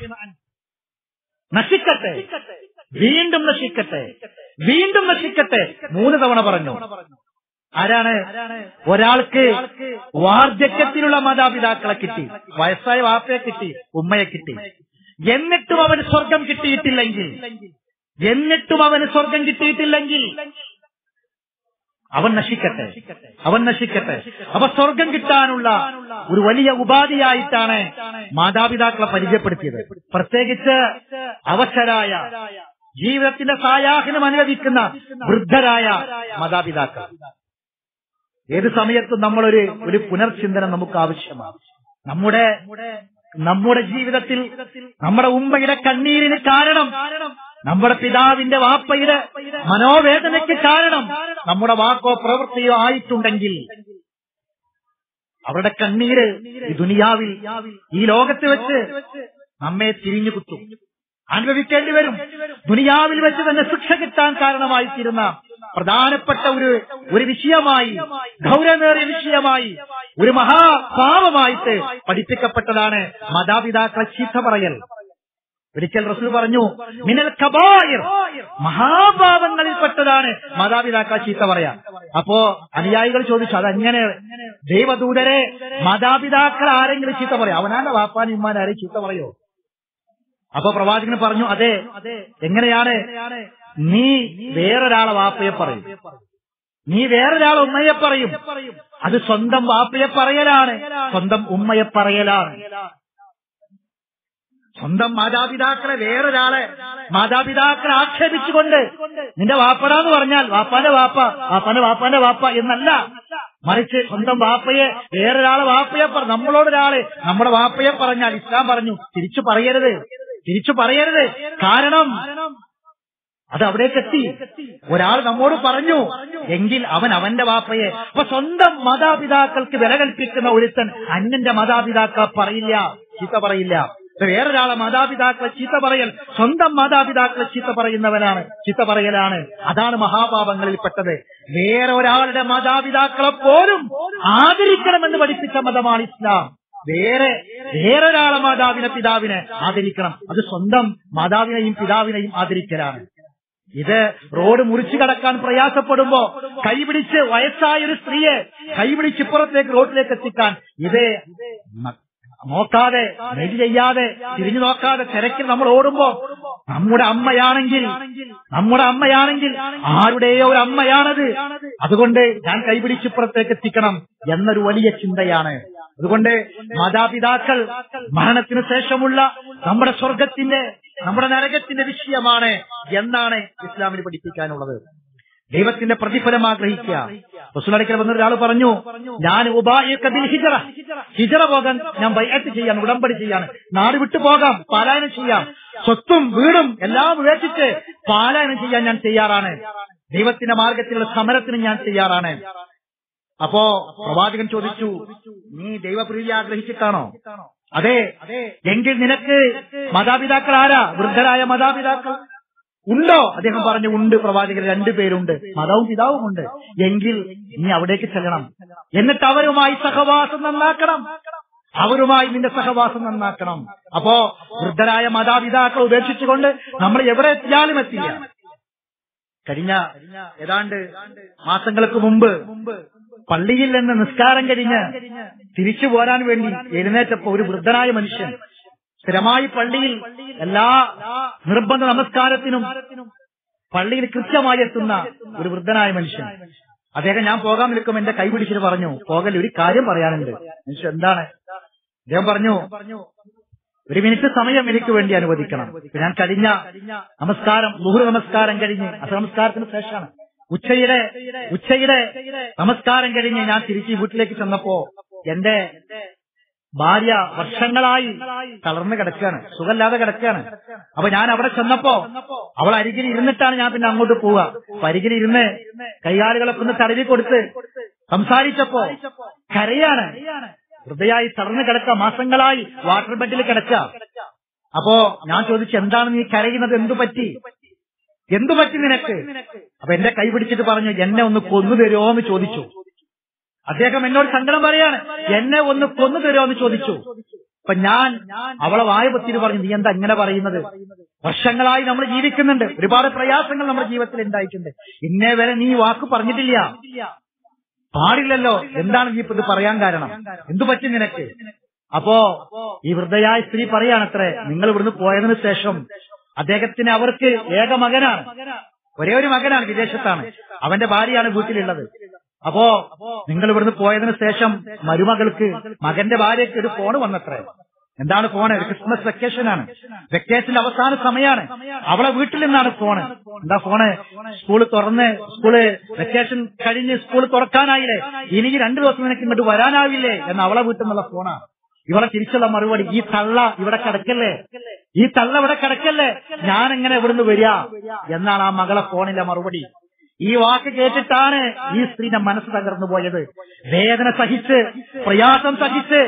നശിക്കട്ടെ വീണ്ടും നശിക്കട്ടെ വീണ്ടും നശിക്കട്ടെ മൂന്ന് തവണ പറഞ്ഞു ആരാണ് ഒരാൾക്ക് വാർദ്ധക്യത്തിലുള്ള മാതാപിതാക്കളെ കിട്ടി വയസ്സായ വാപ്പയെ കിട്ടി ഉമ്മയെ കിട്ടി എന്നിട്ടും അവന് സ്വർഗം കിട്ടിയിട്ടില്ലെങ്കിൽ എന്നിട്ടും അവന് സ്വർഗം കിട്ടിയിട്ടില്ലെങ്കിൽ അവൻ നശിക്കട്ടെ അവൻ നശിക്കട്ടെ അപ്പൊ സ്വർഗം കിട്ടാനുള്ള ഒരു വലിയ ഉപാധിയായിട്ടാണ് മാതാപിതാക്കളെ പരിചയപ്പെടുത്തിയത് പ്രത്യേകിച്ച് അവശരായ ജീവിതത്തിന്റെ സായാഹ്നം അനുവദിക്കുന്ന വൃദ്ധരായ മാതാപിതാക്കൾ ഏത് സമയത്തും നമ്മളൊരു ഒരു പുനർചിന്തനം നമുക്ക് ആവശ്യമാണ് നമ്മുടെ നമ്മുടെ ജീവിതത്തിൽ നമ്മുടെ ഉമ്മയുടെ കണ്ണീരിന് കാരണം നമ്മുടെ പിതാവിന്റെ വാപ്പയുടെ മനോവേദനയ്ക്ക് കാരണം നമ്മുടെ വാക്കോ പ്രവൃത്തിയോ ആയിട്ടുണ്ടെങ്കിൽ അവരുടെ കണ്ണീര് ഈ ദുനിയാവിൽ ഈ ലോകത്ത് വെച്ച് നമ്മെ തിരിഞ്ഞു കുത്തും അനുഭവിക്കേണ്ടി വരും ദുനിയാവിൽ വെച്ച് തന്നെ ശിക്ഷ കിട്ടാൻ കാരണമായി തീരുന്ന പ്രധാനപ്പെട്ട ഒരു ഒരു വിഷയമായി ഗൗരവമേറിയ വിഷയമായി ഒരു മഹാപാപമായിട്ട് പഠിപ്പിക്കപ്പെട്ടതാണ് മാതാപിതാക്കളെ ചീത്ത പറയൽ ഒരിക്കൽ റസൂൽ പറഞ്ഞു മിനൽ കബായിർ മഹാപാപങ്ങളിൽപ്പെട്ടതാണ് മാതാപിതാക്കളെ ചീത്ത പറയാ അപ്പോ അനുയായികൾ ചോദിച്ചു അതെങ്ങനെ ദൈവദൂതരെ മാതാപിതാക്കൾ ആരെങ്കിലും ചീത്ത പറയാം അവനാന്റെ വാപ്പാനും ഉമ്മാൻ ആരെയും ചീത്ത പറയോ അപ്പൊ പ്രവാചകൻ പറഞ്ഞു അതെ എങ്ങനെയാണ് നീ വേറൊരാളെ വാപ്പയെ പറയും നീ വേറൊരാളെ ഉമ്മയെ പറയും അത് സ്വന്തം വാപ്പയെ പറയലാണ് സ്വന്തം ഉമ്മയെ പറയലാണ് സ്വന്തം മാതാപിതാക്കളെ വേറൊരാളെ മാതാപിതാക്കളെ ആക്ഷേപിച്ചുകൊണ്ട് നിന്റെ വാപ്പടാന്ന് പറഞ്ഞാൽ വാപ്പാന്റെ വാപ്പ വാപ്പാന്റെ വാപ്പാന്റെ വാപ്പ എന്നല്ല മറിച്ച് സ്വന്തം വാപ്പയെ വേറൊരാളെ വാപ്പയെ പറ നമ്മളോടൊരാളെ നമ്മുടെ വാപ്പയെ പറഞ്ഞാൽ ഇസ്ലാം പറഞ്ഞു തിരിച്ചു പറയരുത് തിരിച്ചു പറയരുത് കാരണം അത് അവിടേക്ക് എത്തി ഒരാൾ നമ്മോട് പറഞ്ഞു എങ്കിൽ അവൻ അവന്റെ വാപ്പയെ അപ്പൊ സ്വന്തം മാതാപിതാക്കൾക്ക് വില കൽപ്പിക്കുന്ന ഒരുത്തൻ അന്യന്റെ മാതാപിതാക്കളെ പറയില്ല ചീത്ത പറയില്ല ഇപ്പൊ വേറൊരാളെ മാതാപിതാക്കളെ ചീത്ത പറയൽ സ്വന്തം മാതാപിതാക്കളെ ചീത്ത പറയുന്നവനാണ് ചീത്ത പറയലാണ് അതാണ് മഹാപാപങ്ങളിൽപ്പെട്ടത് വേറെ ഒരാളുടെ മാതാപിതാക്കളെ പോലും ആദരിക്കണമെന്ന് പഠിപ്പിച്ച മതമാണ് ഇസ്ലാം വേറെ വേറൊരാളെ മാതാവിനെ പിതാവിനെ ആദരിക്കണം അത് സ്വന്തം മാതാവിനെയും പിതാവിനെയും ആദരിക്കലാണ് ഇത് റോഡ് മുറിച്ചു കടക്കാൻ പ്രയാസപ്പെടുമ്പോ കൈപിടിച്ച് വയസ്സായ ഒരു സ്ത്രീയെ കൈപിടിച്ച് ഇപ്പുറത്തേക്ക് റോഡിലേക്ക് എത്തിക്കാൻ ഇത് മ- നോക്കാതെ നെല്ല് ചെയ്യാതെ തിരിഞ്ഞു നോക്കാതെ തിരക്കിൽ നമ്മൾ ഓടുമ്പോ നമ്മുടെ അമ്മയാണെങ്കിൽ നമ്മുടെ അമ്മയാണെങ്കിൽ ആരുടെയോ ഒരു അമ്മയാണത് അതുകൊണ്ട് ഞാൻ കൈപിടിച്ച് ഇപ്പുറത്തേക്ക് എത്തിക്കണം എന്നൊരു വലിയ ചിന്തയാണ് അതുകൊണ്ട് മാതാപിതാക്കൾ മരണത്തിന് ശേഷമുള്ള നമ്മുടെ സ്വർഗത്തിന്റെ നമ്മുടെ നരകത്തിന്റെ വിഷയമാണ് എന്നാണ് ഇസ്ലാമിന് പഠിപ്പിക്കാനുള്ളത് ദൈവത്തിന്റെ പ്രതിഫലം ആഗ്രഹിക്കുക റസൂലടിക്കൽ വന്ന ഒരാൾ പറഞ്ഞു ഞാൻ ഉപായക്കതിൽ ഹിജറ ഹിജറ പോകാൻ ഞാൻ ബൈഅത്ത് ചെയ്യാൻ ഉടമ്പടി ചെയ്യാൻ നാട് വിട്ടു പോകാം പാലായനം ചെയ്യാം സ്വത്തും വീടും എല്ലാം ഉപേക്ഷിച്ച് പാലായനം ചെയ്യാൻ ഞാൻ തയ്യാറാണ് ദൈവത്തിന്റെ മാർഗത്തിലുള്ള സമരത്തിന് ഞാൻ തയ്യാറാണ് അപ്പോ പ്രവാചകൻ ചോദിച്ചു നീ ദൈവപ്രീതി ആഗ്രഹിച്ചിട്ടാണോ അതെ എങ്കിൽ നിനക്ക് മാതാപിതാക്കൾ ആരാ വൃദ്ധരായ മാതാപിതാക്കൾ ഉണ്ടോ അദ്ദേഹം പറഞ്ഞു ഉണ്ട് പ്രവാചകർ രണ്ടുപേരുണ്ട് മതവും പിതാവും ഉണ്ട് എങ്കിൽ നീ അവിടേക്ക് ചെല്ലണം എന്നിട്ട് അവരുമായി സഹവാസം നന്നാക്കണം അവരുമായി നിന്റെ സഹവാസം നന്നാക്കണം അപ്പോ വൃദ്ധരായ മാതാപിതാക്കൾ ഉപേക്ഷിച്ചുകൊണ്ട് നമ്മൾ എവിടെ എത്തിയാലും എത്തില്ല കഴിഞ്ഞ ഏതാണ്ട് മാസങ്ങൾക്ക് മുമ്പ് പള്ളിയിൽ നിന്ന് നിസ്കാരം കഴിഞ്ഞ് തിരിച്ചു പോരാൻ വേണ്ടി എഴുന്നേറ്റപ്പോ ഒരു വൃദ്ധനായ മനുഷ്യൻ സ്ഥിരമായി പള്ളിയിൽ എല്ലാ നിർബന്ധ നമസ്കാരത്തിനും പള്ളിയിൽ കൃത്യമായി എത്തുന്ന ഒരു വൃദ്ധനായ മനുഷ്യൻ അദ്ദേഹം ഞാൻ പോകാൻ നിൽക്കും എന്റെ കൈ പിടിച്ചിട്ട് പറഞ്ഞു പോകൽ ഒരു കാര്യം പറയാനുണ്ട് മനുഷ്യൻ എന്താണ് അദ്ദേഹം പറഞ്ഞു ഒരു മിനിറ്റ് സമയം എനിക്ക് വേണ്ടി അനുവദിക്കണം ഞാൻ കഴിഞ്ഞ നമസ്കാരം മുഹുർ നമസ്കാരം കഴിഞ്ഞ് അസ നമസ്കാരത്തിന് ശേഷമാണ് ഉച്ചയുടെ ഉച്ചയുടെ നമസ്കാരം കഴിഞ്ഞ് ഞാൻ തിരിച്ച് വീട്ടിലേക്ക് ചെന്നപ്പോ എന്റെ ഭാര്യ വർഷങ്ങളായി തളർന്ന് കിടക്കുകയാണ് സുഖമില്ലാതെ കിടക്കുകയാണ് അപ്പൊ ഞാൻ അവിടെ ചെന്നപ്പോ അവൾ അരികിൽ ഇരുന്നിട്ടാണ് ഞാൻ പിന്നെ അങ്ങോട്ട് പോവുക അപ്പൊ അരികിൽ ഇരുന്ന് കൈകാലുകളൊക്കെ ഒന്ന് തടവി കൊടുത്ത് സംസാരിച്ചപ്പോ കരയാണ് ഹൃദയായി തളർന്ന് കിടക്കുക മാസങ്ങളായി വാട്ടർ ബെഡിൽ കിടക്കുക അപ്പോ ഞാൻ ചോദിച്ചു എന്താണ് നീ കരയുന്നത് എന്തു പറ്റി എന്തു പറ്റി നിനക്ക് അപ്പൊ എന്റെ കൈ പിടിച്ചിട്ട് പറഞ്ഞു എന്നെ ഒന്ന് കൊന്നു തരുമോ എന്ന് ചോദിച്ചു അദ്ദേഹം എന്നോട് സങ്കടം പറയാണ് എന്നെ ഒന്ന് കൊന്നു തരുമോ എന്ന് ചോദിച്ചു അപ്പൊ ഞാൻ അവളെ വായ പത്തിരി പറഞ്ഞു നീ എന്താ ഇങ്ങനെ പറയുന്നത് വർഷങ്ങളായി നമ്മൾ ജീവിക്കുന്നുണ്ട് ഒരുപാട് പ്രയാസങ്ങൾ നമ്മുടെ ജീവിതത്തിൽ ഉണ്ടായിട്ടുണ്ട് ഇന്നേ വരെ നീ ഈ വാക്ക് പറഞ്ഞിട്ടില്ല പാടില്ലല്ലോ എന്താണ് നീ ഇപ്പൊ ഇത് പറയാൻ കാരണം എന്തു പറ്റി നിനക്ക് അപ്പോ ഈ വൃദ്ധയായ സ്ത്രീ പറയാണത്രേ നിങ്ങൾ ഇവിടുന്ന് പോയതിനു ശേഷം അദ്ദേഹത്തിന് അവർക്ക് ഏക മകനാണ് ഒരേ ഒരു മകനാണ് വിദേശത്താണ് അവന്റെ ഭാര്യയാണ് വീട്ടിലുള്ളത് അപ്പോ നിങ്ങൾ ഇവിടുന്ന് പോയതിനു ശേഷം മരുമകൾക്ക് മകന്റെ ഭാര്യയ്ക്ക് ഒരു ഫോണ് വന്നത്രേ എന്താണ് ഫോണ് ഒരു ക്രിസ്മസ് വെക്കേഷൻ ആണ് വെക്കേഷന്റെ അവസാന സമയമാണ് അവളെ വീട്ടിൽ നിന്നാണ് ഫോണ് എന്താ ഫോണ് സ്കൂൾ തുറന്ന് സ്കൂള് വെക്കേഷൻ കഴിഞ്ഞ് സ്കൂൾ തുറക്കാനായില്ലേ ഇനി രണ്ടു ദിവസം നിനക്ക് ഇങ്ങോട്ട് വരാനാവില്ലേ എന്ന് അവളെ വീട്ടിൽ നിന്നുള്ള ഫോണാണ് ഇവളെ തിരിച്ചുള്ള മറുപടി ഈ തള്ള ഇവിടെ കിടക്കല്ലേ ഈ തള്ള ഇവിടെ കിടക്കല്ലേ ഞാൻ എങ്ങനെ ഇവിടുന്ന് വരിക എന്നാണ് ആ മകളെ ഫോണിലെ മറുപടി ഈ വാക്ക് കേട്ടിട്ടാണ് ഈ സ്ത്രീയുടെ മനസ്സ് തകർന്നു പോയത് വേദന സഹിച്ച് പ്രയാസം സഹിച്ച്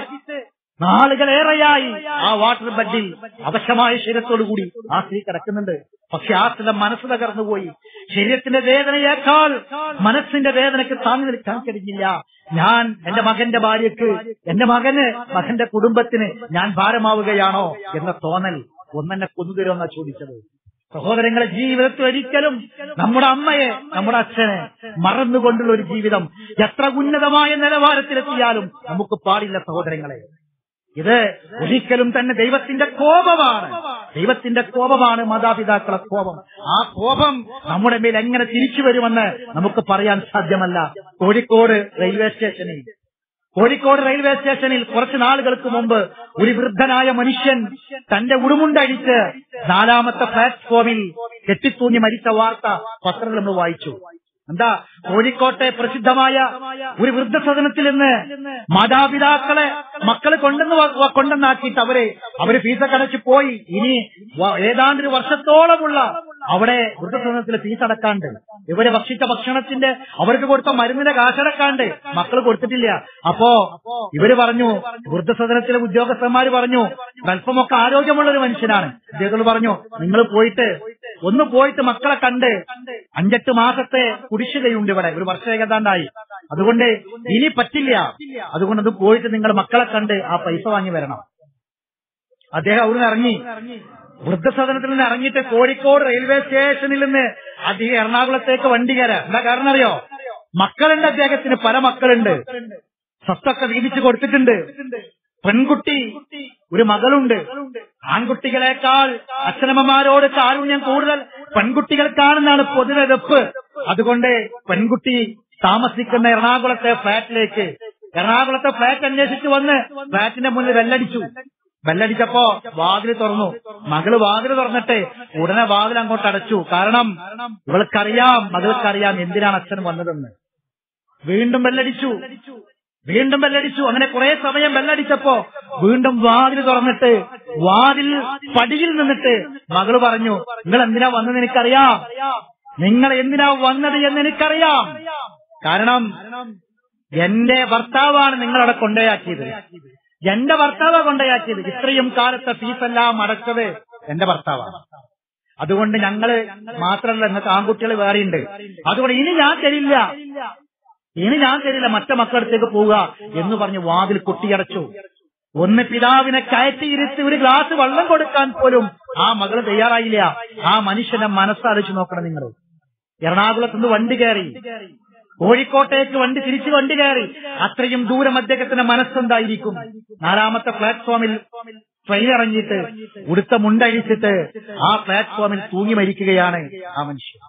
നാളുകളേറെയായി ആ വാട്ടർ ബെഡിൽ അവശമായ ശരീരത്തോടുകൂടി ആ സ്ത്രീ കിടക്കുന്നുണ്ട് പക്ഷെ ആ സ്ത്രീയുടെ മനസ്സ് തകർന്നുപോയി ശരീരത്തിന്റെ വേദനയേക്കാൾ മനസ്സിന്റെ വേദനയ്ക്ക് താങ്ങി നിൽക്കാൻ കഴിഞ്ഞില്ല ഞാൻ എന്റെ മകന്റെ ഭാര്യക്ക് എന്റെ മകന് മകന്റെ കുടുംബത്തിന് ഞാൻ ഭാരമാവുകയാണോ എന്ന തോന്നൽ ഒന്നെന്നെ കൊന്നുതരുമെന്നാ ചോദിച്ചത് സഹോദരങ്ങളെ ജീവിതത്തിൽ ഒരിക്കലും നമ്മുടെ അമ്മയെ നമ്മുടെ അച്ഛനെ മറന്നുകൊണ്ടുള്ള ഒരു ജീവിതം എത്ര ഉന്നതമായ നിലവാരത്തിലെത്തിയാലും നമുക്ക് പാടില്ല സഹോദരങ്ങളെ ഇത് ഒരിക്കലും തന്നെ ദൈവത്തിന്റെ കോപമാണ് ദൈവത്തിന്റെ കോപമാണ് മാതാപിതാക്കളെ കോപം ആ കോപം നമ്മുടെ മേൽ എങ്ങനെ തിരിച്ചു വരുമെന്ന് നമുക്ക് പറയാൻ സാധ്യമല്ല കോഴിക്കോട് റെയിൽവേ സ്റ്റേഷനിൽ കോഴിക്കോട് റെയിൽവേ സ്റ്റേഷനിൽ കുറച്ച് നാളുകൾക്ക് മുമ്പ് ഒരു വൃദ്ധനായ മനുഷ്യൻ തന്റെ ഉടുമുണ്ടഴിച്ച് നാലാമത്തെ പ്ലാറ്റ്ഫോമിൽ കെട്ടിത്തൂങ്ങി മരിച്ച വാർത്ത പത്രത്തിൽ നമ്മൾ വായിച്ചു എന്താ കോഴിക്കോട്ടെ പ്രസിദ്ധമായ ഒരു വൃദ്ധസദനത്തിൽ നിന്ന് മാതാപിതാക്കളെ മക്കളെ കൊണ്ടെന്ന് വ- കൊണ്ടെന്നാക്കിയിട്ട് അവരെ അവര് ഫീസൊക്കെ അടച്ച് പോയി ഇനി വ- ഏതാണ്ട് ഒരു വർഷത്തോളമുള്ള അവിടെ വൃദ്ധസദനത്തിൽ ഫീസ് അടക്കാണ്ട് ഇവര് ഭക്ഷിച്ച ഭക്ഷണത്തിന്റെ അവർക്ക് കൊടുത്ത മരുന്നിന്റെ കാശടക്കാണ്ട് മക്കൾ കൊടുത്തിട്ടില്ല അപ്പോ ഇവര് പറഞ്ഞു വൃദ്ധസദനത്തിലെ ഉദ്യോഗസ്ഥന്മാര് പറഞ്ഞു അല്പമൊക്കെ ആരോഗ്യമുള്ള ഒരു മനുഷ്യനാണ് ഇദ്ദേഹത്തോട് പറഞ്ഞു നിങ്ങൾ പോയിട്ട് ഒന്ന് പോയിട്ട് മക്കളെ കണ്ട് അഞ്ചെട്ട് മാസത്തെ കുടിശ്ശികയുണ്ട് ഇവിടെ ഒരു വർഷം ഏകദാണ്ടായി അതുകൊണ്ട് ഇനി പറ്റില്ല അതുകൊണ്ട് അത് പോയിട്ട് നിങ്ങൾ മക്കളെ കണ്ട് ആ പൈസ വാങ്ങി വരണം അദ്ദേഹം അവിടുന്ന് ഇറങ്ങി വൃദ്ധസദനത്തിൽ നിന്ന് ഇറങ്ങിയിട്ട് കോഴിക്കോട് റെയിൽവേ സ്റ്റേഷനിൽ നിന്ന് അദ്ദേഹം എറണാകുളത്തേക്ക് വണ്ടി കയറാം എന്താ കാരണം അറിയോ മക്കളുണ്ട് അദ്ദേഹത്തിന് പല മക്കളുണ്ട് സ്വത്തൊക്കെ വീതിച്ചു കൊടുത്തിട്ടുണ്ട് പെൺകുട്ടി ഒരു മകളുണ്ട് ആൺകുട്ടികളെക്കാൾ അച്ഛനമ്മമാരോട് കാരുണ്യം കൂടുതൽ പെൺകുട്ടികൾക്കാണെന്നാണ് പൊതുവെ വെപ്പ് അതുകൊണ്ട് പെൺകുട്ടി താമസിക്കുന്ന എറണാകുളത്തെ ഫ്ളാറ്റിലേക്ക് എറണാകുളത്തെ ഫ്ലാറ്റ് അന്വേഷിച്ച് വന്ന് ഫ്ലാറ്റിന്റെ മുന്നിൽ ബെല്ലടിച്ചു ബെല്ലടിച്ചപ്പോ വാതിൽ തുറന്നു മകള് വാതിൽ തുറന്നിട്ട് ഉടനെ വാതിൽ അങ്ങോട്ട് അടച്ചു കാരണം ഇവൾക്കറിയാം മകൾക്കറിയാം എന്തിനാണ് അച്ഛൻ വന്നതെന്ന് വീണ്ടും ബെല്ലടിച്ചു വീണ്ടും ബെല്ലടിച്ചു അങ്ങനെ കുറെ സമയം ബെല്ലടിച്ചപ്പോ വീണ്ടും വാതിൽ തുറന്നിട്ട് വാതിൽ പടിയിൽ നിന്നിട്ട് മകള് പറഞ്ഞു നിങ്ങൾ എന്തിനാ വന്നത് എനിക്കറിയാം നിങ്ങൾ എന്തിനാ വന്നത് എന്ന് എനിക്കറിയാം കാരണം എന്റെ ഭർത്താവാണ് നിങ്ങളവിടെ കൊണ്ടയാക്കിയത് എന്റെ ഭർത്താവാ കൊണ്ടയാക്കിയത് ഇത്രയും കാലത്തെ ഫീസെല്ലാം അടച്ചത് എന്റെ ഭർത്താവാണ് അതുകൊണ്ട് ഞങ്ങള് മാത്രമല്ല നിങ്ങൾക്ക് ആൺകുട്ടികൾ വേറെയുണ്ട് അതുകൊണ്ട് ഇനി ഞാൻ തരില്ല ഇനി ഞാൻ തരില്ല മറ്റേ മക്കളടുത്തേക്ക് പോവുക എന്ന് പറഞ്ഞ് വാതിൽ കൊട്ടിയടച്ചു ഒന്ന് പിതാവിനെ കയറ്റിയിരുത്തി ഒരു ഗ്ലാസ് വെള്ളം കൊടുക്കാൻ പോലും ആ മകള് തയ്യാറായില്ല ആ മനുഷ്യനെ മനസ്സറിച്ചു നോക്കണം നിങ്ങൾ എറണാകുളത്ത് നിന്ന് വണ്ടി കയറി കോഴിക്കോട്ടേക്ക് വണ്ടി തിരിച്ചു വണ്ടി കയറി അത്രയും ദൂരം അദ്ദേഹത്തിന്റെ മനസ്സെന്തായിരിക്കും നാലാമത്തെ പ്ലാറ്റ്ഫോമിൽ ട്രെയിൻ ഇറങ്ങിയിട്ട് ഉടുത്ത മുണ്ടഴിച്ചിട്ട് ആ പ്ലാറ്റ്ഫോമിൽ തൂങ്ങി മരിക്കുകയാണ് ആ മനുഷ്യൻ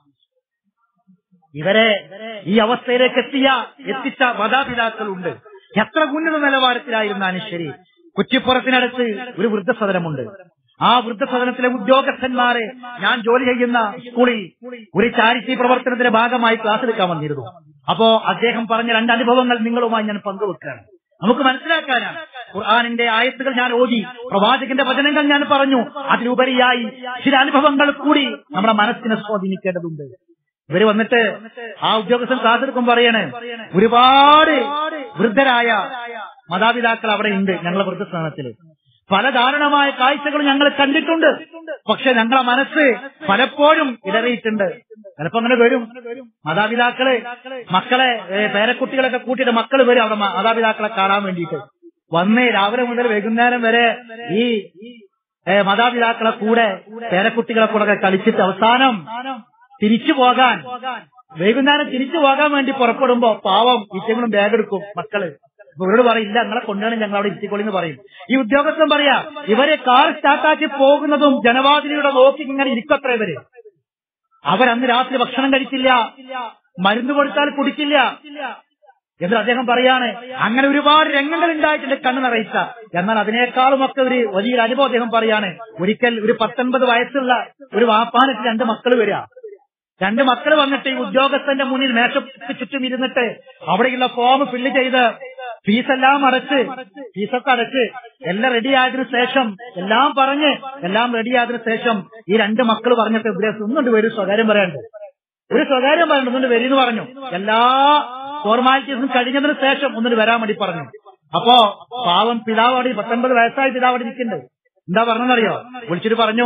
ഇവരെ ഈ അവസ്ഥയിലേക്ക് എത്തിയ എത്തിച്ച മാതാപിതാക്കളുണ്ട് എത്ര ഉന്നത നിലവാരത്തിലായിരുന്നാലും ശരി കുറ്റിപ്പുറത്തിനടുത്ത് ഒരു വൃദ്ധസദനമുണ്ട് ആ വൃദ്ധസദനത്തിലെ ഉദ്യോഗസ്ഥന്മാരെ ഞാൻ ജോലി ചെയ്യുന്ന സ്കൂളിൽ ഒരു ചാരിറ്റി പ്രവർത്തനത്തിന്റെ ഭാഗമായി ക്ലാസ് എടുക്കാൻ വന്നിരുന്നു അപ്പോ അദ്ദേഹം പറഞ്ഞ രണ്ട് അനുഭവങ്ങൾ നിങ്ങളുമായി ഞാൻ പങ്കുവെക്കുകയാണ് നമുക്ക് മനസ്സിലാക്കാനാണ് ഖുർആാനിന്റെ ആയത്തുകൾ ഞാൻ ഓതി പ്രവാചകന്റെ വചനങ്ങൾ ഞാൻ പറഞ്ഞു അതിലുപരിയായി ചില അനുഭവങ്ങൾ കൂടി നമ്മുടെ മനസ്സിനെ സ്വാധീനിക്കേണ്ടതുണ്ട് ഇവര് വന്നിട്ട് ആ ഉദ്യോഗസ്ഥൻ ക്ലാസ് എടുക്കും പറയണേ ഒരുപാട് വൃദ്ധരായ മാതാപിതാക്കൾ അവിടെ ഉണ്ട് ഞങ്ങളെ വൃദ്ധസ്ഥാനത്തിൽ പല ദാരുണമായ കാഴ്ചകൾ ഞങ്ങൾ കണ്ടിട്ടുണ്ട് പക്ഷെ ഞങ്ങളെ മനസ്സ് പലപ്പോഴും ഇടറിയിട്ടുണ്ട് ചിലപ്പോ അങ്ങനെ വരും മാതാപിതാക്കള് മക്കളെ ഏ, പേരക്കുട്ടികളൊക്കെ കൂട്ടിയിട്ട് മക്കൾ വരും അവിടെ മാ- മാതാപിതാക്കളെ കാണാൻ വേണ്ടിയിട്ട് വന്ന് രാവിലെ മുതൽ വൈകുന്നേരം വരെ ഈ ഏ, മാതാപിതാക്കളെ കൂടെ പേരക്കുട്ടികളെ കൂടെ ഒക്കെ കളിച്ചിട്ട് അവസാനം തിരിച്ചു പോകാൻ വൈകുന്നേരം തിരിച്ചു പോകാൻ വേണ്ടി പുറപ്പെടുമ്പോ പാവം ഈറ്റങ്ങളും ബാഗ് എടുക്കും മക്കള് അപ്പൊ ഇവരോട് പറയും ഇല്ല ഞങ്ങളെ കൊണ്ടാണ് ഞങ്ങൾ അവിടെ ഇരുത്തിക്കൊള്ളി എന്ന് പറയും ഈ ഉദ്യോഗസ്ഥൻ പറയാ ഇവരെ കാർ സ്റ്റാർട്ടാക്കി പോകുന്നതും ജനവാതിലിയുടെ നോക്കി ഇങ്ങനെ ഇരിക്കത്ര ഇവര് അവരന്ന് രാത്രി ഭക്ഷണം കഴിച്ചില്ല മരുന്ന് കൊടുത്താൽ കുടിക്കില്ല എന്ന് അദ്ദേഹം പറയാണ് അങ്ങനെ ഒരുപാട് രംഗങ്ങൾ ഉണ്ടായിട്ടുണ്ട് കണ്ണു നിറയിച്ച എന്നാൽ അതിനേക്കാളും ഒക്കെ ഒരു വലിയൊരു അനുഭവം അദ്ദേഹം പറയാണ് ഒരിക്കൽ ഒരു പത്തൊൻപത് വയസ്സുള്ള ഒരു വാപ്പാനിട്ട് രണ്ട് മക്കൾ വരിക രണ്ട് മക്കൾ വന്നിട്ട് ഈ ഉദ്യോഗസ്ഥന്റെ മുന്നിൽ മേശയ്ക്ക് ചുറ്റും ഇരുന്നിട്ട് അവിടെയുള്ള ഫോം ഫില്ല് ചെയ്ത് ഫീസെല്ലാം അടച്ച് ഫീസൊക്കെ അടച്ച് എല്ലാം റെഡി ആയതിനു ശേഷം എല്ലാം പറഞ്ഞ് എല്ലാം റെഡി ആയതിനു ശേഷം ഈ രണ്ട് മക്കൾ പറഞ്ഞിട്ട് ഇവിടെ ഒന്നുണ്ട് ഒരു സ്വകാര്യം പറയാനുണ്ട് ഒരു സ്വകാര്യം പറയുന്നുണ്ട് ഒന്നുണ്ട് വരിന്ന് പറഞ്ഞു എല്ലാ ഫോർമാലിറ്റീസും കഴിഞ്ഞതിന് ശേഷം ഒന്നിന് വരാൻ വേണ്ടി പറഞ്ഞു അപ്പോ പാവം പിതാവ് അവിടെ പത്തൊൻപത് വയസ്സായ പിതാവ് അവിടെ ഇരിക്കുന്നുണ്ട് എന്താ പറഞ്ഞെന്നറിയോ വിളിച്ചിട്ട് പറഞ്ഞു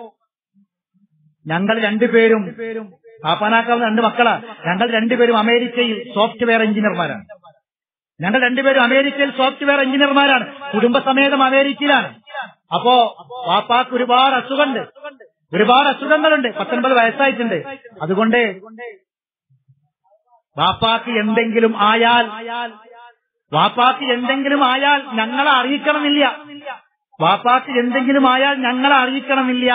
ഞങ്ങൾ രണ്ടുപേരും പാപ്പാനാക്കാവുന്ന രണ്ട് മക്കളാ ഞങ്ങൾ രണ്ടുപേരും അമേരിക്കയിൽ സോഫ്റ്റ്വെയർ എഞ്ചിനീയർമാരാണ് ഞങ്ങൾ രണ്ടുപേരും അമേരിക്കയിൽ സോഫ്റ്റ്വെയർ എഞ്ചിനീയർമാരാണ് കുടുംബസമേതം അമേരിക്കയിലാണ് അപ്പോ പാപ്പാക്ക് ഒരുപാട് അസുഖമുണ്ട് ഒരുപാട് അസുഖങ്ങളുണ്ട് പത്തൊൻപത് വയസ്സായിട്ടുണ്ട് അതുകൊണ്ട് വാപ്പാക്ക് എന്തെങ്കിലും ആയാൽ വാപ്പാക്ക് എന്തെങ്കിലും ആയാൽ ഞങ്ങളെ അറിയിക്കണമില്ല വാപ്പാക്ക് എന്തെങ്കിലും ആയാൽ ഞങ്ങളെ അറിയിക്കണമില്ല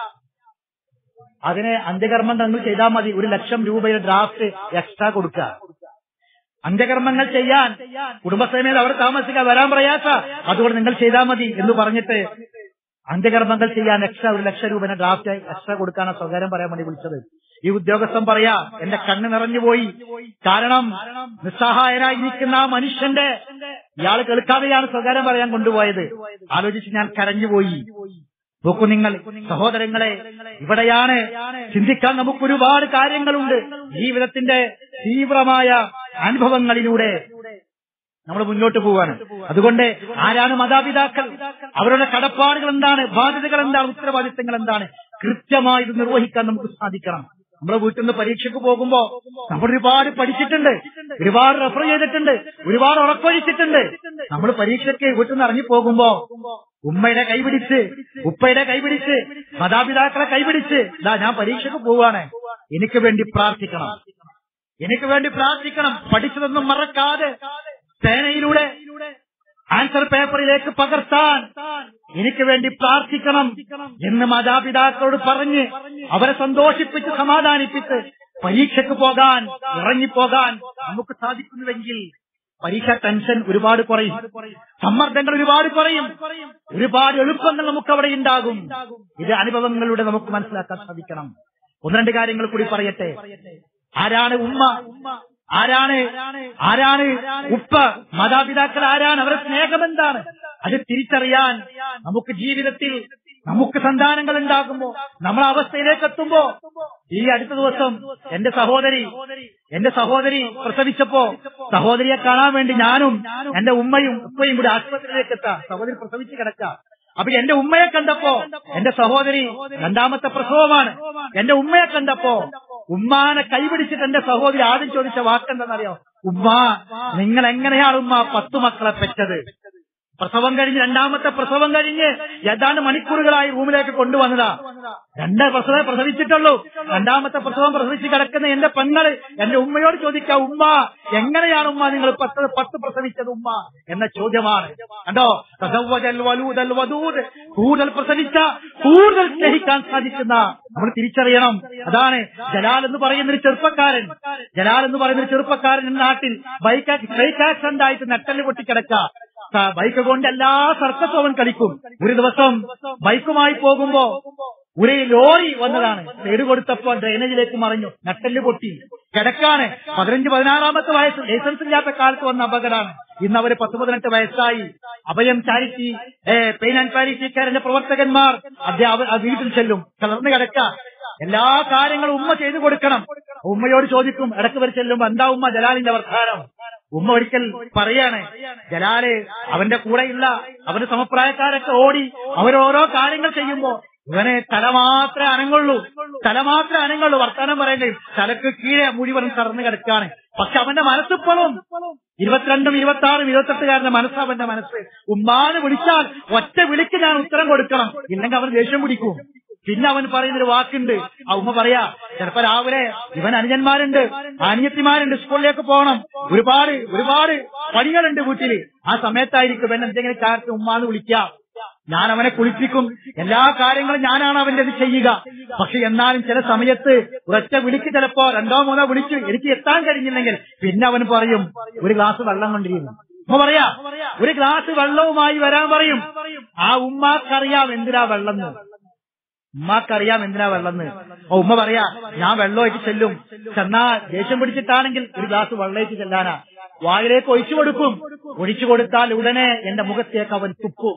അതിന് അന്ത്യകർമ്മം തങ്ങൾ ചെയ്താൽ മതി ഒരു ലക്ഷം രൂപയുടെ ഡ്രാഫ്റ്റ് എക്സ്ട്രാ കൊടുക്കുക അന്ത്യകർമ്മങ്ങൾ ചെയ്യാൻ കുടുംബസേനയിൽ അവിടെ താമസിക്കാൻ വരാൻ പ്രയാസ അതുകൊണ്ട് നിങ്ങൾ ചെയ്താൽ മതി എന്ന് പറഞ്ഞിട്ട് അന്ത്യകർമ്മങ്ങൾ ചെയ്യാൻ എക്സ്ട്രാ ഒരു ലക്ഷം രൂപയുടെ ഡ്രാഫ്റ്റ് എക്സ്ട്രാ കൊടുക്കാനാണ് സ്വകാര്യം പറയാൻ വേണ്ടി വിളിച്ചത് ഈ ഉദ്യോഗസ്ഥൻ പറയാ എന്റെ കണ്ണ് നിറഞ്ഞുപോയി കാരണം നിസ്സഹായനായി നിൽക്കുന്ന ആ മനുഷ്യന്റെ ഇയാൾ കേൾക്കാതെയാണ് സ്വകാര്യം പറയാൻ കൊണ്ടുപോയത് ആലോചിച്ച് ഞാൻ കരഞ്ഞുപോയി നോക്കൂ നിങ്ങൾ സഹോദരങ്ങളെ ഇവിടെയാണ് ചിന്തിക്കാൻ നമുക്ക് ഒരുപാട് കാര്യങ്ങളുണ്ട് ജീവിതത്തിന്റെ തീവ്രമായ അനുഭവങ്ങളിലൂടെ നമ്മൾ മുന്നോട്ട് പോവാണ് അതുകൊണ്ട് ആരാണ് മാതാപിതാക്കൾ അവരുടെ കടപ്പാടുകൾ എന്താണ് ബാധ്യതകൾ എന്താണ് ഉത്തരവാദിത്തങ്ങൾ എന്താണ് കൃത്യമായി ഇത് നിർവഹിക്കാൻ നമുക്ക് സാധിക്കണം നമ്മുടെ വീട്ടിൽ നിന്ന് പരീക്ഷയ്ക്ക് പോകുമ്പോ നമ്മൾ ഒരുപാട് പഠിച്ചിട്ടുണ്ട് ഒരുപാട് റെഫർ ചെയ്തിട്ടുണ്ട് ഒരുപാട് ഉറക്കൊഴിച്ചിട്ടുണ്ട് നമ്മൾ പരീക്ഷയ്ക്ക് വീട്ടിൽ നിന്ന് ഇറങ്ങി പോകുമ്പോ ഉമ്മയുടെ കൈപിടിച്ച് ഉപ്പയുടെ കൈപിടിച്ച് മാതാപിതാക്കളെ കൈപിടിച്ച് ഇതാ ഞാൻ പരീക്ഷയ്ക്ക് പോവാണ് എനിക്ക് വേണ്ടി പ്രാർത്ഥിക്കണം എനിക്ക് വേണ്ടി പ്രാർത്ഥിക്കണം പഠിച്ചതൊന്നും മറക്കാതെ സേനയിലൂടെ ആൻസർ പേപ്പറിലേക്ക് പകർത്താൻ എനിക്ക് വേണ്ടി പ്രാർത്ഥിക്കണം എന്ന് മാതാപിതാക്കളോട് പറഞ്ഞ് അവരെ സന്തോഷിപ്പിച്ച് സമാധാനിപ്പിച്ച് പരീക്ഷയ്ക്ക് പോകാൻ ഇറങ്ങിപ്പോകാൻ നമുക്ക് സാധിക്കുന്നുവെങ്കിൽ പരീക്ഷ ടെൻഷൻ ഒരുപാട് കുറയും സമ്മർദ്ദങ്ങൾ ഒരുപാട് കുറയും ഒരുപാട് എളുപ്പങ്ങൾ നമുക്ക് അവിടെ ഉണ്ടാകും ഇത് അനുഭവങ്ങളിലൂടെ നമുക്ക് മനസ്സിലാക്കാൻ സാധിക്കണം ഒന്ന് രണ്ട് കാര്യങ്ങൾ കൂടി പറയട്ടെ ആരാണ് ഉമ്മ ആരാണ് ആരാണ് ഉപ്പ മാതാപിതാക്കൾ ആരാണ് അവരുടെ സ്നേഹം എന്താണ് അത് തിരിച്ചറിയാൻ നമുക്ക് ജീവിതത്തിൽ നമുക്ക് സന്താനങ്ങൾ ഉണ്ടാകുമ്പോ നമ്മളെ അവസ്ഥയിലേക്ക് എത്തുമ്പോ ഈ അടുത്ത ദിവസം എന്റെ സഹോദരി എന്റെ സഹോദരി പ്രസവിച്ചപ്പോ സഹോദരിയെ കാണാൻ വേണ്ടി ഞാനും എന്റെ ഉമ്മയും ഉപ്പയും കൂടി ആശുപത്രിയിലേക്ക് എത്താം സഹോദരി പ്രസവിച്ച് കിടക്കാം അപ്പൊ എന്റെ ഉമ്മയെ കണ്ടപ്പോ എന്റെ സഹോദരി രണ്ടാമത്തെ പ്രസവമാണ് എന്റെ ഉമ്മയെ കണ്ടപ്പോ ഉമ്മാനെ കൈപിടിച്ചിട്ട് എന്റെ സഹോദരി ആദ്യം ചോദിച്ച വാക്കെന്താണെന്നറിയോ ഉമ്മ നിങ്ങൾ എങ്ങനെയാണ് ഉമ്മ പത്തു മക്കളെ പെറ്റത് പ്രസവം കഴിഞ്ഞ് രണ്ടാമത്തെ പ്രസവം കഴിഞ്ഞ് ഏതാണ്ട് മണിക്കൂറുകളായി റൂമിലേക്ക് കൊണ്ടുവന്നതാ രണ്ട് പ്രസവം പ്രസവിച്ചിട്ടുള്ളൂ രണ്ടാമത്തെ പ്രസവം പ്രസവിച്ച് കിടക്കുന്ന എന്റെ പെങ്ങള് എന്റെ ഉമ്മയോട് ചോദിക്കാം ഉമ്മ എങ്ങനെയാണ് ഉമ്മ നിങ്ങൾ പത്ത് പത്ത് പ്രസവിച്ചത് ഉമ്മ എന്ന ചോദ്യമാണ് കണ്ടോ തസവ്വജൽ വലൂദൽ വദൂദ് കൂടുതൽ പ്രസവിച്ച കൂടുതൽ സ്നേഹിക്കാൻ സാധിക്കുന്ന നമ്മൾ തിരിച്ചറിയണം അതാണ് ജലാൽ എന്ന് പറയുന്ന ഒരു ചെറുപ്പക്കാരൻ ജലാൽ എന്ന് പറയുന്ന ഒരു ചെറുപ്പക്കാരൻ എന്ന നാട്ടിൽ ബൈക്ക് ബൈക്ക് ആക്സിഡന്റ് ആയിട്ട് നട്ടല് പൊട്ടിക്കിടക്ക ബൈക്ക് കൊണ്ട് എല്ലാ സർക്കസും അവൻ കളിക്കും ഒരു ദിവസം ബൈക്കുമായി പോകുമ്പോ ഒരു ലോറി വന്നതാണ് സൈഡ് കൊടുത്തപ്പോ ഡ്രെയിനേജിലേക്ക് മറിഞ്ഞു നട്ടല് പൊട്ടി കിടക്കാണ് പതിനഞ്ച് പതിനാറാമത്തെ വയസ്സ് ലൈസൻസ് ഇല്ലാത്ത കാലത്ത് വന്ന അപകടമാണ് ഇന്ന് അവര് പത്ത് പതിനെട്ട് വയസ്സായി Abhayam charity pain and palliative കെയറിന്റെ പ്രവർത്തകന്മാർ അദ്ദേഹം ആ വീട്ടിൽ ചെല്ലും കലർന്ന് കിടക്ക എല്ലാ കാര്യങ്ങളും ഉമ്മ ചെയ്തു കൊടുക്കണം ഉമ്മയോട് ചോദിക്കും ഇടക്ക് വരെ ചെല്ലുമ്പോ എന്താ ഉമ്മ ജലാലിന്റെ വർദ്ധാനം ഉമ്മ ഒരിക്കൽ പറയാണ് ജലാല് അവന്റെ കൂടെയുള്ള അവന്റെ സമപ്രായക്കാരൊക്കെ ഓടി അവരോരോ കാര്യങ്ങൾ ചെയ്യുമ്പോ ഇവനെ തല മാത്രമേ അനങ്ങുള്ളൂ തല മാത്രമേ അനങ്ങുള്ളൂ വർത്താനം പറയേണ്ടത് തലക്ക് കീഴെ മുഴുവനും കറന്നു കിടക്കാണ് പക്ഷെ അവന്റെ മനസ്സിപ്പോഴും ഇരുപത്തിരണ്ടും ഇരുപത്തി ആറും ഇരുപത്തെട്ടുകാരന്റെ മനസ്സ് അവന്റെ മനസ്സ് ഉമ്മാന് വിളിച്ചാൽ ഒറ്റ വിളിക്ക് ഞാൻ ഉത്തരം കൊടുക്കണം ഇല്ലെങ്കിൽ അവൻ ദേഷ്യം പിടിക്കും പിന്നെ അവൻ പറയുന്നൊരു വാക്കുണ്ട് ആ ഉമ്മ പറയാ ചിലപ്പോ രാവിലെ ഇവൻ അനുജന്മാരുണ്ട് അനിയത്തിമാരുണ്ട് സ്കൂളിലേക്ക് പോകണം ഒരുപാട് ഒരുപാട് പണികളുണ്ട് വീട്ടില് ആ സമയത്തായിരിക്കും ഇവൻ എന്തെങ്കിലും കാര്യത്തിൽ ഉമ്മാന്ന് വിളിക്കാം ഞാൻ അവനെ കുളിപ്പിക്കും എല്ലാ കാര്യങ്ങളും ഞാനാണ് അവന്റെ ഇത് ചെയ്യുക പക്ഷെ എന്നാലും ചില സമയത്ത് ഒരൊറ്റ വിളിക്ക് ചിലപ്പോ രണ്ടോ മൂന്നോ വിളിച്ച് എനിക്ക് എത്താൻ കഴിഞ്ഞില്ലെങ്കിൽ പിന്നെ അവൻ പറയും ഒരു ഗ്ലാസ് വെള്ളം കൊണ്ടിരുന്നു ഉമ്മ പറയാ ഒരു ഗ്ലാസ് വെള്ളവുമായി വരാൻ പറയും ആ ഉമ്മാക്കറിയാം എന്തിനാ വെള്ളം എന്ന് ഉമ്മാക്കറിയാം എന്തിനാ വെള്ളന്ന് ഓ ഉമ്മ പറയാ ഞാൻ വെള്ളമായിട്ട് ചെല്ലും ചെന്നാ ദേഷ്യം പിടിച്ചിട്ടാണെങ്കിൽ ഒരു ഗ്ലാസ് വെള്ളമായിട്ട് ചെല്ലാനാ വായിലേക്ക് ഒഴിച്ചു കൊടുക്കും ഒഴിച്ചു കൊടുത്താൽ ഉടനെ എന്റെ മുഖത്തേക്ക് അവൻ തുപ്പും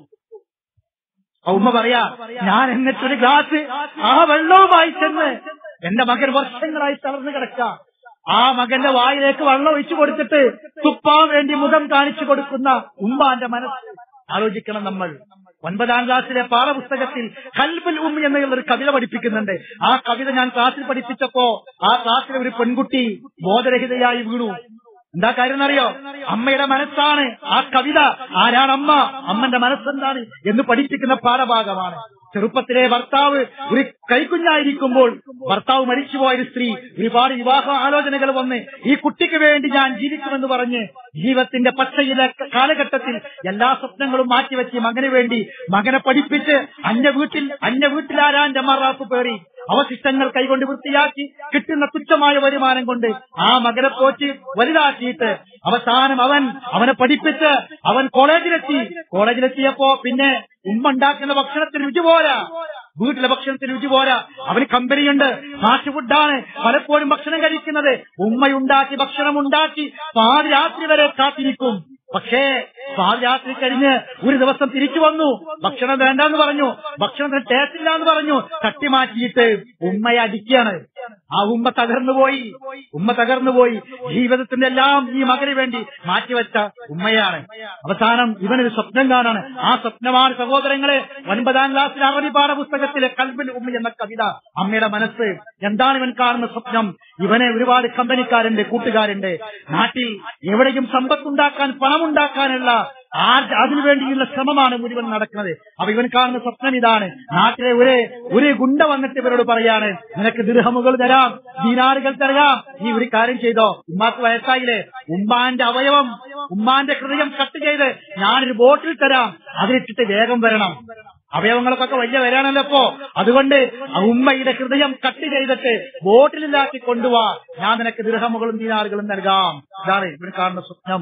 ആ ഉമ്മ പറയാ ഞാൻ എന്നിട്ടൊരു ഗ്ലാസ് ആ വെള്ളവുമായി ചെന്ന് എന്റെ മകൻ വർഷങ്ങളായി തളർന്നു കിടക്കാം ആ മകന്റെ വായിലേക്ക് വെള്ളം ഒഴിച്ചു കൊടുത്തിട്ട് തുപ്പാൻ വേണ്ടി മുഖം കാണിച്ചു കൊടുക്കുന്ന ഉമ്മാന്റെ മനസ്സ് ആലോചിക്കണം നമ്മൾ ഒൻപതാം ക്ലാസ്സിലെ പാഠപുസ്തകത്തിൽ കൽബുൽ ഉമ്മി എന്നുള്ള ഒരു കവിത പഠിപ്പിക്കുന്നുണ്ട് ആ കവിത ഞാൻ ക്ലാസ്സിൽ പഠിപ്പിച്ചപ്പോ ആ ക്ലാസ്സിലെ ഒരു പെൺകുട്ടി ബോധരഹിതയായി വീണു എന്താ കാര്യം എന്നറിയോ അമ്മയുടെ മനസ്സാണ് ആ കവിത ആരാണ് അമ്മ അമ്മന്റെ മനസ്സെന്താണ് എന്ന് പഠിപ്പിക്കുന്ന പാഠഭാഗമാണ് ചെറുപ്പത്തിലെ ഭർത്താവ് ഒരു കൈക്കുഞ്ഞായിരിക്കുമ്പോൾ ഭർത്താവ് മരിച്ചുപോയ ഒരു സ്ത്രീ ഒരുപാട് വിവാഹ ആലോചനകൾ വന്ന് ഈ കുട്ടിക്ക് വേണ്ടി ഞാൻ ജീവിക്കുമെന്ന് പറഞ്ഞ് ജീവിതത്തിന്റെ പച്ചയിലെ കാലഘട്ടത്തിൽ എല്ലാ സ്വപ്നങ്ങളും മാറ്റിവെച്ച് മകന് വേണ്ടി മകനെ പഠിപ്പിച്ച് അന്യ വീട്ടിൽ അന്യ വീട്ടിലാരാന്റെ മറാപ്പ് പേറി അവശിഷ്ടങ്ങൾ കൈകൊണ്ട് വൃത്തിയാക്കി കിട്ടുന്ന തുച്ഛമായ വരുമാനം കൊണ്ട് ആ മകനെ പോറ്റി വലുതാക്കിയിട്ട് അവസാനം അവൻ അവനെ പഠിപ്പിച്ച് അവൻ കോളേജിലെത്തി കോളേജിലെത്തിയപ്പോ പിന്നെ ഉമ്മ ഉണ്ടാക്കുന്ന ഭക്ഷണത്തിന് രുചി പോരാ വീട്ടിലെ ഭക്ഷണത്തിന് രുചി പോരാ അവന് കമ്പനിയുണ്ട് ഫാസ്റ്റ് ഫുഡാണ് പലപ്പോഴും ഭക്ഷണം കഴിക്കുന്നത് ഉമ്മയുണ്ടാക്കി ഭക്ഷണം ഉണ്ടാക്കി പാതിരാത്രി വരെ കാത്തിരിക്കും പക്ഷേ പാതിരാത്രി കഴിഞ്ഞ് ഒരു ദിവസം തിരിച്ചു വന്നു ഭക്ഷണം വേണ്ടെന്ന് പറഞ്ഞു ഭക്ഷണത്തിന് ടേസ്റ്റ് ഇല്ല എന്ന് പറഞ്ഞു തട്ടി മാറ്റിയിട്ട് ഉമ്മയെ അടിക്കുകയാണ് ആ ഉമ്മ തകർന്നു പോയി ഉമ്മ തകർന്നു പോയി ജീവിതത്തിന്റെ എല്ലാം ഈ മകന് വേണ്ടി മാറ്റിവെച്ച ഉമ്മയാണ് അവസാനം ഇവനൊരു സ്വപ്നം കാണാണ് ആ സ്വപ്നമാണ് സഹോദരങ്ങളെ ഒൻപതാം ക്ലാസ്സിലെ അറബി പാഠപുസ്തകത്തിലെ കൽബിൽ ഉമ്മ എന്ന കവിത അമ്മയുടെ മനസ്സ് എന്താണ് ഇവൻ കാണുന്ന സ്വപ്നം ഇവനെ ഒരുപാട് കമ്പനിക്കാരുണ്ട് കൂട്ടുകാരുണ്ട് നാട്ടിൽ എവിടെയും സമ്പത്തുണ്ടാക്കാൻ പണമുണ്ടാക്കാനുള്ള ആ അതിനുവേണ്ടിയുള്ള ശ്രമമാണ് മുഴുവൻ നടക്കുന്നത് അപ്പൊ ഇവൻ കാണുന്ന സ്വപ്നം ഇതാണ് നാട്ടിലെ ഒരു ഒരു ഗുണ്ട വന്നിട്ട് ഇവരോട് പറയാണ് നിനക്ക് ദൃഹമുകൾ തരാം ദീനാറുകൾ തരാം നീ ഒരു കാര്യം ചെയ്തോ ഉമ്മാക്ക് വയസ്സായില്ലേ ഉമ്മാന്റെ അവയവം ഉമ്മാന്റെ ഹൃദയം കട്ട് ചെയ്ത് ഞാനൊരു ബോട്ടിൽ തരാം അതിലിട്ടിട്ട് വേഗം വരണം അവയവങ്ങൾക്കൊക്കെ വലിയ വരാണല്ലോ ഇപ്പോ അതുകൊണ്ട് ആ ഉമ്മയുടെ ഹൃദയം കട്ട് ചെയ്തിട്ട് ബോട്ടിലിലാക്കി കൊണ്ടുപോവാ ഞാൻ നിനക്ക് ദൃഹമുകളും ദീനാറുകളും നൽകാം ഇതാണ് ഇവന് കാണുന്ന സ്വപ്നം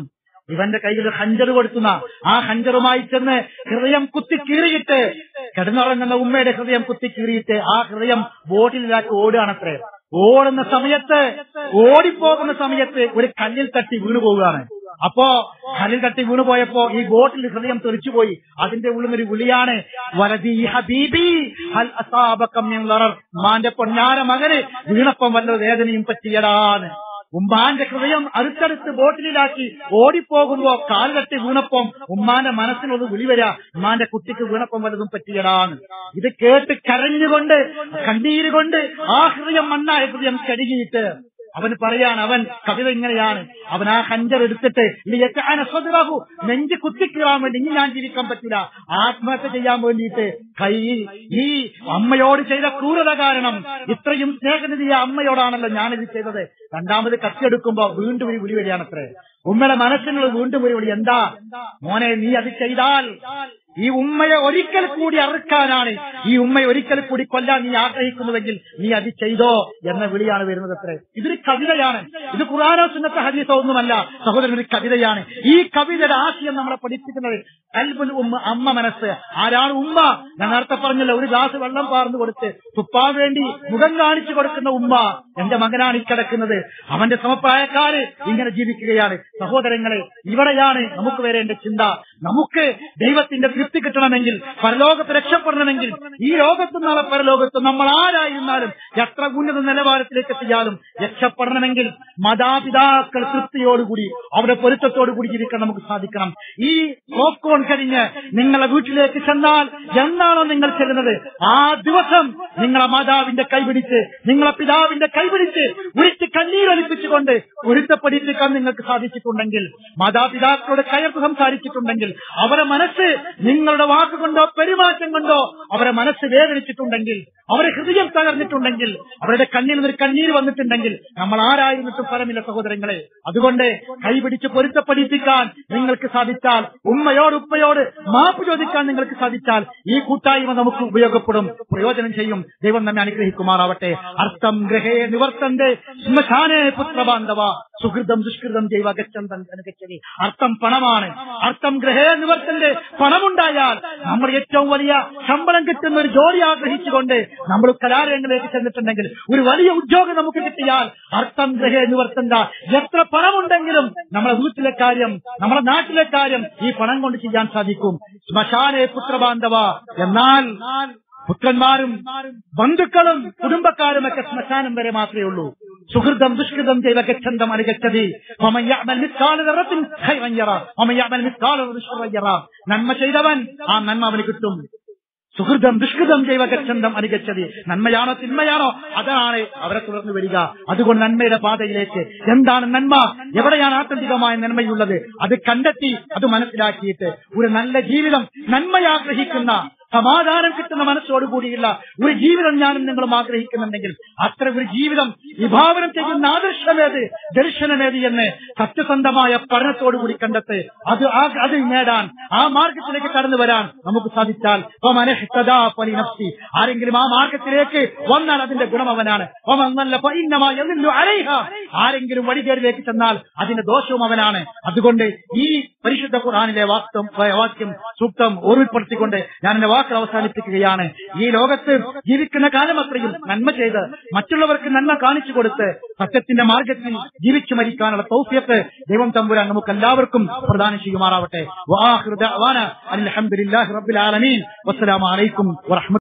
ഇവന്റെ കയ്യിൽ ഹഞ്ചർ കൊടുക്കുന്ന ആ ഹഞ്ചറുമായി ചെന്ന് ഹൃദയം കുത്തി കീറിയിട്ട് കിടന്നുറങ്ങുന്ന ഉമ്മയുടെ ഹൃദയം കുത്തി കീറിയിട്ട് ആ ഹൃദയം ബോട്ടിലാക്കി ഓടുകയാണത്രേ ഓടുന്ന സമയത്ത് ഓടിപ്പോകുന്ന സമയത്ത് ഒരു കല്ലിൽ തട്ടി വീണു പോവുകയാണ് അപ്പോ കല്ലിൽ തട്ടി വീണു പോയപ്പോ ഈ ബോട്ടിൽ ഹൃദയം തെറിച്ചുപോയി അതിന്റെ ഉള്ളിൽ ഒരു വിളിയാണ് വലതി ഹബീബി ഹൽ അസാബകം മിൻ ലറർ. ഉമ്മാന്റെ പൊന്നാര മകന് വീണപ്പം വല്ല വേദനയും പറ്റിയടാന്ന് ഉമ്മാന്റെ ഹൃദയം അടുത്തടുത്ത് ബോട്ടിലാക്കി ഓടിപ്പോകുമ്പോ കാല് തട്ടി വീണപ്പം ഉമ്മാന്റെ മനസ്സിനൊന്ന് വിളി വരാ ഉമ്മാന്റെ കുട്ടിക്ക് വീണപ്പം വല്ലതും പറ്റിയടാന്ന് ഇത് കേട്ട് കരഞ്ഞുകൊണ്ട് കണ്ണീര് കൊണ്ട് ആ ഹൃദയം മണ്ണായ ഹൃദയം കഴുകിയിട്ട് അവൻ പറയാണ് അവൻ കവിത ഇങ്ങനെയാണ് അവൻ ആ ഹഞ്ചർ എടുത്തിട്ട് ലിയറ്റാന സ്വതറാഹു നെഞ്ച് കുത്തിക്കീറാൻ വേണ്ടി ഇനി ഞാൻ ജീവിക്കാൻ പറ്റില്ല ആത്മഹത്യ ചെയ്യാൻ വേണ്ടിയിട്ട് കൈ ഈ അമ്മയോട് ചെയ്ത ക്രൂരത കാരണം ഇത്രയും സ്നേഹനിധിയ അമ്മയോടാണല്ലോ ഞാനിത് ചെയ്തത് രണ്ടാമത് കത്തിയെടുക്കുമ്പോ വീണ്ടും ഒരു വിളി വരികയാണത്രേ ഉമ്മയുടെ മനസ്സിനുള്ള വീണ്ടും ഒരു വിളി എന്താ മോനെ നീ അത് ചെയ്താൽ ഈ ഉമ്മയെ ഒരിക്കൽ കൂടി അറുക്കാനാണ് ഈ ഉമ്മയെ ഒരിക്കൽ കൂടി കൊല്ലാൻ നീ ആഗ്രഹിക്കുന്നുവെങ്കിൽ നീ അത് ചെയ്തോ എന്ന വിളിയാണ് വരുന്നത് അത്രേ ഇതൊരു കവിതയാണ് ഇത് ഖുറാനോ സുന്നത്തെ ഹദീസോ ഒന്നുമല്ല സഹോദരൻ ഒരു കവിതയാണ് ഈ കവിതയുടെ ആശയം നമ്മളെ പഠിപ്പിക്കുന്നത് അൽബുൽ ഉമ്മ അമ്മ മനസ്സ് ആരാണ് ഉമ്മ ഞാൻ നേരത്തെ പറഞ്ഞല്ലോ ഒരു ഗ്ലാസ് വെള്ളം പാർന്നു കൊടുത്ത് തുപ്പാൻ വേണ്ടി മുഖം കാണിച്ചു കൊടുക്കുന്ന ഉമ്മ എന്റെ മകനാണ് ഈ കിടക്കുന്നത് അവന്റെ സമപ്രായക്കാര് ഇങ്ങനെ ജീവിക്കുകയാണ് സഹോദരങ്ങളെ ഇവിടെയാണ് നമുക്ക് വരേണ്ട ചിന്ത നമുക്ക് ദൈവത്തിന്റെ തൃപ്തി കിട്ടണമെങ്കിൽ പരലോകത്ത് രക്ഷപ്പെടണമെങ്കിൽ ഈ ലോകത്തും നാളെ പരലോകത്തും നമ്മൾ ആരായിരുന്നാലും എത്ര ഉന്നത നിലവാരത്തിലേക്ക് എത്തിയാലും രക്ഷപ്പെടണമെങ്കിൽ മാതാപിതാക്കൾ തൃപ്തിയോടുകൂടി അവരുടെ പൊരുത്തത്തോടുകൂടി ജീവിക്കാൻ നമുക്ക് സാധിക്കണം ഈ പോപ്കോൺ കഴിഞ്ഞ് നിങ്ങളെ വീട്ടിലേക്ക് ചെന്നാൽ എന്നാണോ നിങ്ങൾ ചെല്ലുന്നത് ആ ദിവസം നിങ്ങളെ മാതാവിന്റെ കൈപിടിച്ച് നിങ്ങളെ പിതാവിന്റെ കൈപിടിച്ച് ഉരുത്തി കണ്ണീരൊലിപ്പിച്ചുകൊണ്ട് പൊരുത്തപ്പെടിപ്പിക്കാൻ നിങ്ങൾക്ക് സാധിച്ചിട്ടുണ്ടെങ്കിൽ മാതാപിതാക്കളോട് കയർത്ത് സംസാരിച്ചിട്ടുണ്ടെങ്കിൽ അവരെ മനസ്സ് നിങ്ങളുടെ വാക്കുകൊണ്ടോ പെരുമാറ്റം കൊണ്ടോ അവരെ മനസ്സ് വേദനിച്ചിട്ടുണ്ടെങ്കിൽ അവരെ ഹൃദയം തകർന്നിട്ടുണ്ടെങ്കിൽ അവരുടെ കണ്ണിൽ നിന്നൊരു കണ്ണീര് വന്നിട്ടുണ്ടെങ്കിൽ നമ്മൾ ആരായിരുന്നിട്ടും ഫലമില്ല സഹോദരങ്ങളെ അതുകൊണ്ട് കൈപിടിച്ച് പൊരുത്തപ്പെടിപ്പിക്കാൻ നിങ്ങൾക്ക് സാധിച്ചാൽ ഉമ്മയോട് ഉപ്പയോട് മാപ്പ് ചോദിക്കാൻ നിങ്ങൾക്ക് സാധിച്ചാൽ ഈ കൂട്ടായ്മ നമുക്ക് ഉപയോഗപ്പെടും പ്രയോജനം ചെയ്യും ദൈവം നമ്മെ അനുഗ്രഹിക്കുമാറാവട്ടെ അർത്ഥം ഗ്രഹേ നിവർത്തന്റെ ശ്മശാനേ പുത്രബാന്ധവ സുഹൃതം ദുഷ്കൃതം ജൈവ ഗച്ഛന്തം അനുഗച്ഛതി അർത്ഥം പണമാണ് അർത്ഥം ഗ്രഹേ നിവർത്തന്റെ പണമുണ്ടായാൽ നമ്മൾ ഏറ്റവും വലിയ ശമ്പളം കിട്ടുന്ന ഒരു ജോലി ആഗ്രഹിച്ചുകൊണ്ട് നമ്മൾ കലാരംഗങ്ങളിലേക്ക് ചെന്നിട്ടുണ്ടെങ്കിൽ ഒരു വലിയ ഉദ്യോഗം നമുക്ക് കിട്ടിയാൽ അർത്ഥം ഗ്രഹേ നിവർത്തണ്ട എത്ര പണമുണ്ടെങ്കിലും നമ്മുടെ വീട്ടിലെ കാര്യം നമ്മുടെ നാട്ടിലെ കാര്യം ഈ പണം കൊണ്ട് ചെയ്യാൻ സാധിക്കും ശ്മശാനെ പുത്രബാന്ധവ എന്നാൽ പുത്രന്മാരും ബന്ധുക്കളും കുടുംബക്കാരും ഒക്കെ ശ്മശാനം വരെ മാത്രമേ ഉള്ളൂ സുഹൃതം ദുഷ്കൃതം ചെയ്ത ഗച്ഛന്തം അനുഗച്ഛതി നന്മ ചെയ്തവൻ ആ നന്മ അവന് കിട്ടും സുഹൃതം ദുഷ്കൃതം ചെയ്വ ഗച്ഛന്തം അനുഗച്ഛതി നന്മയാണോ തിന്മയാണോ അതാണ് അവരെ തുടർന്ന് വരിക അതുകൊണ്ട് നന്മയുടെ പാതയിലേക്ക് എന്താണ് നന്മ എവിടെയാണ് ആത്യന്തികമായ നന്മയുള്ളത് അത് കണ്ടെത്തി അത് മനസ്സിലാക്കിയിട്ട് ഒരു നല്ല ജീവിതം നന്മയാഗ്രഹിക്കുന്ന സമാധാനം കിട്ടുന്ന മനസ്സോടുകൂടിയുള്ള ഒരു ജീവിതം ഞാനും നിങ്ങളും ആഗ്രഹിക്കുന്നുണ്ടെങ്കിൽ അത്ര ഒരു ജീവിതം വിഭാവനം ചെയ്യുന്ന ആദർശമേത് ദർശനമേത് എന്ന് സത്യസന്ധമായ പഠനത്തോടുകൂടി കണ്ടെത്ത് അത് ആ- അത് നേടാൻ ആ മാർഗത്തിലേക്ക് കടന്നു വരാൻ നമുക്ക് സാധിച്ചാൽ ഒമൻ ഇഹ്തദാ ഫലിനഫ്സി. ആരെങ്കിലും ആ മാർഗത്തിലേക്ക് വന്നാൽ അതിന്റെ ഗുണം അവനാണ് ഒമൻ നല്ല ഫഇന്നമാ യദില്ലു അലൈഹ. ആരെങ്കിലും വഴികേടിലേക്ക് ചെന്നാൽ അതിന്റെ ദോഷവും അവനാണ് അതുകൊണ്ട് ഈ പരിശുദ്ധ ഖുർആാനിലെ വാക്തം വാക്യം സൂക്തം ഓർമ്മപ്പെടുത്തിക്കൊണ്ട് ഞാൻ എന്റെ വാക്കുകൾ അവസാനിപ്പിക്കുകയാണ് ഈ ലോകത്ത് ജീവിക്കുന്ന കാലം അത്രയും നന്മ ചെയ്ത് മറ്റുള്ളവർക്ക് നന്മ കാണിച്ചു കൊടുത്ത് സത്യത്തിന്റെ മാർഗത്തിൽ ജീവിച്ചു മരിക്കാനുള്ള തൗഫിയത്ത് ദൈവം തമ്പുരാൻ നമുക്ക് എല്ലാവർക്കും പ്രദാനം ചെയ്യുമാറാവട്ടെ വാഹൃദ അലഹമുല്ലാഹി റബ്ബിൽ ആലമീൻ വസ്സലാമു അലൈക്കും വറഹ്മത്തുള്ളാഹി